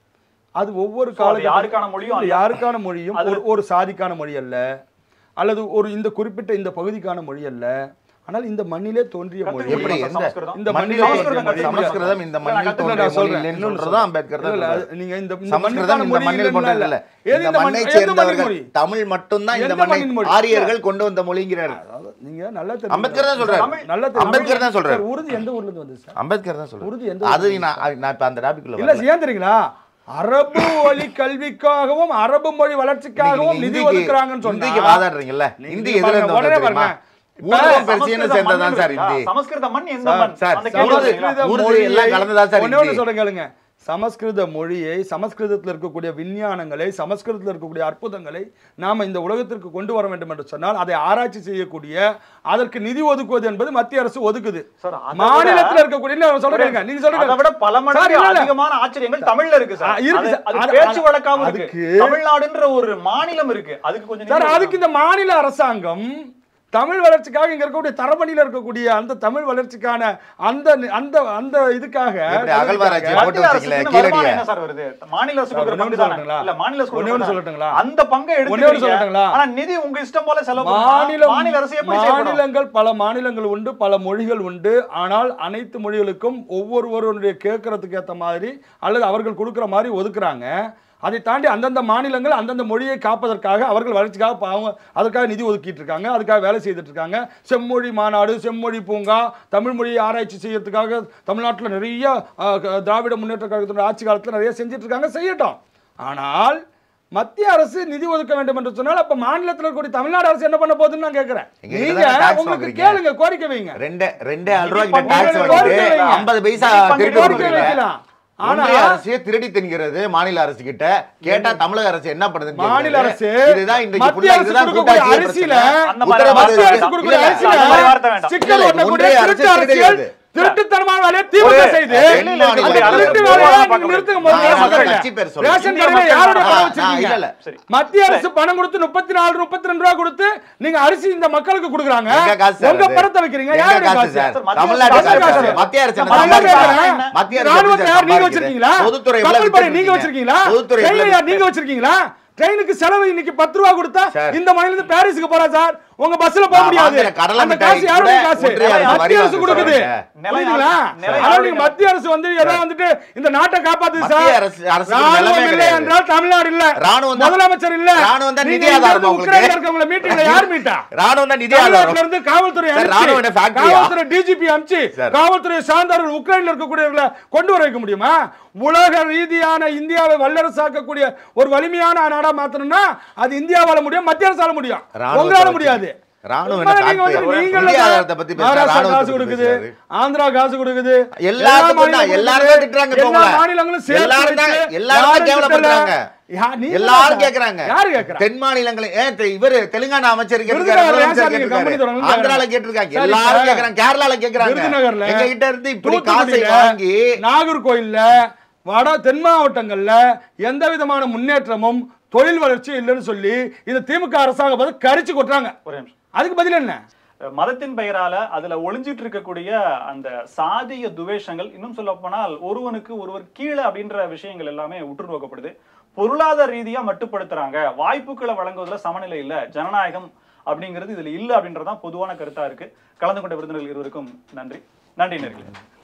அது ஒவ்வொரு So, அது கால யாருக்கான மொழியும் அல்ல. யாருக்கான மொழியும் அது- ஒரு ஒரு சாதிக்கான மொழி அல்ல அல்லது ஒரு இந்த குறிப்பிட்ட இந்த பகுதிக்கான மொழி அல்ல ஆனால் இந்த மண்ணிலே தோன்றிய மொழி எப்படி எந்த சமஸ்கிருதம். இந்த மண்ணிலே மண்ணிலே சமஸ்கிருதம் தோன்றிய மொழி. சமஸ்கிருதம் இந்த இல்ல, மண்ணில் நான் தோன்றிய நான் மொழி சொல்றேன். இல்லைன்னு இன்னொன்னு சொல்றதுதான் அம்பேத்கர் தான் இல்ல, சொல்றாரு. அது நீங்க இந்த இந்த சமஸ்கிருதம் மண்ணுக்கான இந்த மொழி மண்ணில் இல்லைன்னா கொண்டது இல்ல ஏது இந்த இந்த மண்- மண்ணை எந்த மண்ணின் சேர்ந்தவர்கள் மொழி? தமிழ் மட்டும்தான் இந்த எந்த மண்ணை மண்ணின் மொழி? ஆரியர்கள் கொண்டு வந்த மொழிங்கிறாரு அதாவது நீங்க நல்லா அம்பேத்கர் தான் சொல்றாரு. தமிழ் நல்லா தெரியும். அம்பேத்கர் தான் சொல்றாரு. சார், உருது எந்த ஊர்ல இருந்து வந்து சார் அம்பேத்கர் தான் சொல்றாரு உறுதி எந்த அது நான் நான் இப்ப அந்த டாபிக்ல இல்ல ஏன் தெரியுங்களா அரபு மொழி கல்விக்காகவும் அரபு மொழி வளர்ச்சிக்காகவும் நிதி ஒதுக்குறாங்கன்னு இந்திக்கு சொன்னா வாதாடுறீங்கல்ல நீங்க இந்தி பாருங்க, எதுல உடனே இருந்து பாருங்க. தெரியுமா இப்ப ஊர்வலம் பெருசின்னு சமஸ்கிருத சேர்ந்ததான் மண் சார் இருக்கா? இந்தி சமஸ்கிருத மண் எந்த சார், மண் சார், அந்த கேள்வி உருது- கேட்கிறீங்களா? சமஸ்கிருத உருது மொழியை- எல்லாம் கலந்ததா சார் ஒண்ணே ஒண்ணு இந்தி? சொல்றேன் கேளுங்க சமஸ்கிருத மொழியை சமஸ்கிருதத்தில் இருக்கக்கூடிய விஞ்ஞானங்களை சமஸ்கிருதத்தில் இருக்கக்கூடிய அற்புதங்களை நாம இந்த உலகத்திற்கு கொண்டு வர வேண்டும் என்று சொன்னால் அதை ஆராய்ச்சி செய்யக்கூடிய அதற்கு நிதி ஒதுக்குவது என்பது மத்திய அரசு ஒதுக்குது சார், அதை மாநிலத்தில் விட- இருக்கக்கூடிய இல்ல, சொல்றேங்க நீங்க அதை விட சொல்றீங்க பல சார், மடங்கு இல்ல, இல்ல. அதிகமான ஆச்சரியங்கள் தமிழ்ல இருக்கு ஆ, சார் இருக்கு அது- சார். அது அது- பேச்சு அது- வழக்காவும் இருக்கு அதுக்கு- தமிழ்நாடுன்ற ஒரு மாநிலம் இருக்கு அதுக்கு கொஞ்சம் சார் நிதி அதுக்கு இந்த மாநில அரசாங்கம் தமிழ் வளர்ச்சிக்காக இங்க இருக்கக்கூடிய தரமணியில இருக்கக்கூடிய அந்த தமிழ் வளர்ச்சிக்கான அந்த அந்த அந்த இதுக்காக எப்படி அகழ்வாராய்ச்சி உதவிக்காக- போட்டு மத்திய வச்சீங்களே, அரசுக்கு கீழடிய. வருமானம் என்ன சார் வருது மாநில அரசு கொடுக்குற ஒண்ணே பங்கு ஒண்ணு தானே சொல்லட்டுங்களா? இல்ல மாநில அரசு ஒண்ணே ஒண்ணு கொடுக்குற சொல்லட்டுங்களா? அந்த பங்கை ஒண்ணே ஒண்ணு எடுத்து சொல்லட்டுங்களா? ஆனா நிதி உங்க இஷ்டம் போல செலவு பண்ணா மாநிலம் மாநில அரசு எப்படி செய்யப்படும் மாநிலங்கள் பல மாநிலங்கள் உண்டு பல மொழிகள் உண்டு ஆனால் அனைத்து மொழிகளுக்கும் ஒவ்வொருவருடைய கேட்கறதுக்கு ஏத்த மாதிரி அல்லது அவர்கள் கொடுக்குற மாதிரி ஒதுக்குறாங்க அதை தாண்டி அந்தந்த மாநிலங்கள் அந்தந்த மொழியை காப்பதற்காக அவர்கள் வளர்ச்சிக்காக ப- அவங்க அதற்காக நிதி ஒதுக்கிட்டு இருக்காங்க அதுக்காக வேலை செய்துட்டு இருக்காங்க செம்மொழி மாநாடு செம்மொழி பூங்கா தமிழ் மொழியை ஆராய்ச்சி செய்யறதுக்காக தமிழ்நாட்டில் நிறைய அஹ், க- திராவிட முன்னேற்ற கழகத்தினுடைய ஆட்சி காலத்தில் நிறைய செஞ்சுட்டு இருக்காங்க செய்யட்டும் ஆனால் மத்திய அரசு நிதி ஒதுக்க வேண்டும் என்று சொன்னால் அப்ப மாநிலத்தில் இருக்கக்கூடிய தமிழ்நாடு அரசு என்ன பண்ண போகுதுன்னு நான் கேட்கிறேன் எங்க நீங்க கிட்ட tax உங்களுக்கு வாங்குறீங்க. கேளுங்க கோரிக்கை வைங்க ரெண்டு ரெண்டே ஆள் ரூபாய் கிட்ட பங்கு டாக்ஸ் உங்களுக்கு வாங்கிட்டு கோரிக்கை வைங்க. ஐம்பது பைசா நிதி பங்கு திருப்பி கோரிக்கை கொடுக்குறீங்க வைக்கலாம் ஆனா ஒன்றிய அரசே திருடி தின்கிறது மாநில அரசு கிட்ட கேட்டா தமிழக அரசு என்ன பண்ணுதுன்னு மாநில கேக்குறது. அரசு இதுதான் இன்றைக்கு மத்திய full-ஆ அரசு இதுதான் கொடுக்கக்கூடிய கூட்டாட்சி அரிசியில பிரச்சனை. அந்த மாதிரி உத்தரவாதம் மத்திய அரசு இருக்கு. கொடுக்கக்கூடிய இல்ல, அரிசியில அந்த மாதிரி வார்த்தை வேண்டாம். சிக்கல் இல்ல, ஓட்டக்கூடிய ஒன்றிய அரசு திருட்டு அரசியல் திருடுகிறது. திருட்டுத்தனமான வேலையை திமுக ஒரு- செய்து டெல்லியில அந்த இருக்கக்கூடிய திருட்டு அரசு வேலையை பார்க்க நீங்க நிறுத்துங்க முதல்ல நான் ரேஷன் சொல்ற கடையில. கட்சி பேர் சொல்றேன். ரேஷன் இந்திய கடையில மக்கள் யாருடைய ஆ, பணம் ஆ, வச்சிருக்கீங்க இல்ல, இல்ல. சரி. மத்திய அரசு பணம் கொடுத்து முப்பத்தி நாலு முப்பத்தி ரெண்டு ரூபா கொடுத்து நீங்க அரிசி இந்த மக்களுக்கு கொடுக்குறாங்க எங்க காசு சார் உங்க அது? பணத்தை வைக்கிறீங்க எங்க யாருடைய காசு காசு சார்? சார், மத்திய தமிழ்நாட்டு அரசு காசு காசு. சார். மத்திய அரசு என்ன நான் தமிழ்நாட்டு சம்பாதிக்கிறாங்க? காசு என்ன? மத்திய அரசு ராணுவத்தை எப்படி யார் நீங்க சம்பாதிக்குது? வச்சிருக்கீங்களா பொதுத்துறை கப்பல் எவ்வளவு படை நீங்க வித்துருக்கீங்க? வச்சிருக்கீங்களா பொதுத்துறை எவ்வளவு ரயில்வே யார் நீங்க வித்துருக்கீங்க? வச்சிருக்கீங்களா ட்ரெயினுக்கு செலவு இன்னைக்கு பத்து ரூபா கொடுத்தா சார். இந்த மாநில இருந்து பாரிஸுக்கு போறா சார் உங்க பஸ்ல போக நான் முடியாது வாங்குற கடலை அந்த மிட்டாய் காசு யாரோட கூட காசு ஒன்றிய அரசு மத்திய வரி அரசு வாங்குது கொடுக்குது சார். புரியுதுங்களா நிலை அதனால ஆளுங்க- நீங்க மத்திய அரசு வந்து ஏதோ வந்துட்டு இந்த நாட்டை காப்பாத்து மத்திய சார் அரசு- அரசுக்கு ராணுவம் நிலைமை இல்லை கிடையாது. என்றால் தமிழ்நாடு இல்ல ராணுவம் தான்- முதலமைச்சர் இல்ல ராணுவம் தான் நீங்க நிதி இங்க ஆதாரமா இருந்து உங்களுக்கு? உக்ரைன்ல இருக்கவங்கள மீட்டிங்ல யார் மீட்டா ராணுவம் தான் நிதி தமிழ்நாட்டுல ஆதாரம் இருந்து காவல்துறை சார், அனுப்பிச்சு, ராணுவ என்ன factory யா? காவல்துறை டிஜிபி அனுப்பிச்சு சார். காவல்துறை சார்ந்தவர்கள் உக்ரைன்ல இருக்கக்கூடியவர்களை கொண்டு வர வைக்க முடியுமா உலக ரீதியான இந்தியாவை வல்லரசாக்கக்கூடிய ஒரு வலிமையான நாடா மாத்தணும்னா அது இந்தியாவால முடியும் மத்திய அரசால முடியும் ராணுவத்தை உங்களால வச்சு. முடியாது ராணுவம் சும்மா என்ன நீங்க வந்து factory? நீங்க இந்திய இல்ல ஆதாரத்தை பத்தி பேசுறாரு, மகாராஷ்டிரா ராணுவத்தை காசு பத்தி கொடுக்குது பேசுறாரு. ஆந்திரா காசு கொடுக்குது எல்லாத்துக்கும் எல்லா தான், மாநிலங்களும் எல்லாரும் கொடுக்குது. திட்டுறாங்க எல்லா இப்ப உங்களை. மாநிலங்களும் சேர்த்து எல்லாரும் தான், வச்சு எல்லாரும் தான் யாரும் கேவலப்படுறாங்க. திட்டல. யா- நீங்க எல்லாரும் தான் கேக்குறாங்க யாரு கேக்குறா தென் மாநிலங்களை ஏன் தெ- இவரு தெலுங்கானா அமைச்சர் கேட்டிருக்காரு, விருதுநகர்ல ஏன் முதலமைச்சர் சார் நீங்க கேட்டிருக்காரு, கம்பெனி தொடங்கணும்னு ஆந்திரால கேக்குறாங்க. கேட்டிருக்காங்க சரி எல்லாரும் சார். கேக்குறாங்க கேரளால கேக்குறாங்க விருதுநகர்ல எங்க கிட்ட இருந்து இப்படி காசை தூத்துக்குடியில, வாங்கி நாகர்கோயில்ல வட தென் மாவட்டங்கள்ல எந்த விதமான முன்னேற்றமும் தொழில் வளர்ச்சியும் இல்லைன்னு சொல்லி இந்த திமுக அரசாங்கம் பார்த்து கரிச்சு கொட்டுறாங்க ஒரு நிமிஷம் அதுக்கு பதில் என்ன மதத்தின் பெயரால அதுல ஒளிஞ்சிட்டு இருக்கக்கூடிய அந்த சாதிய துவேஷங்கள் இன்னும் சொல்ல போனால் ஒருவனுக்கு ஒருவர் கீழே அப்படின்ற விஷயங்கள் எல்லாமே உற்று நோக்கப்படுது பொருளாதார ரீதியா மட்டுப்படுத்துறாங்க வாய்ப்புகளை வழங்குவதுல சமநிலை இல்ல ஜனநாயகம் அப்படிங்கிறது இதுல இல்ல அப்படின்றதான் பொதுவான கருத்தா இருக்கு கலந்து கொண்ட விருந்தினர்கள் இருவருக்கும் நன்றி நன்றி நேர்களே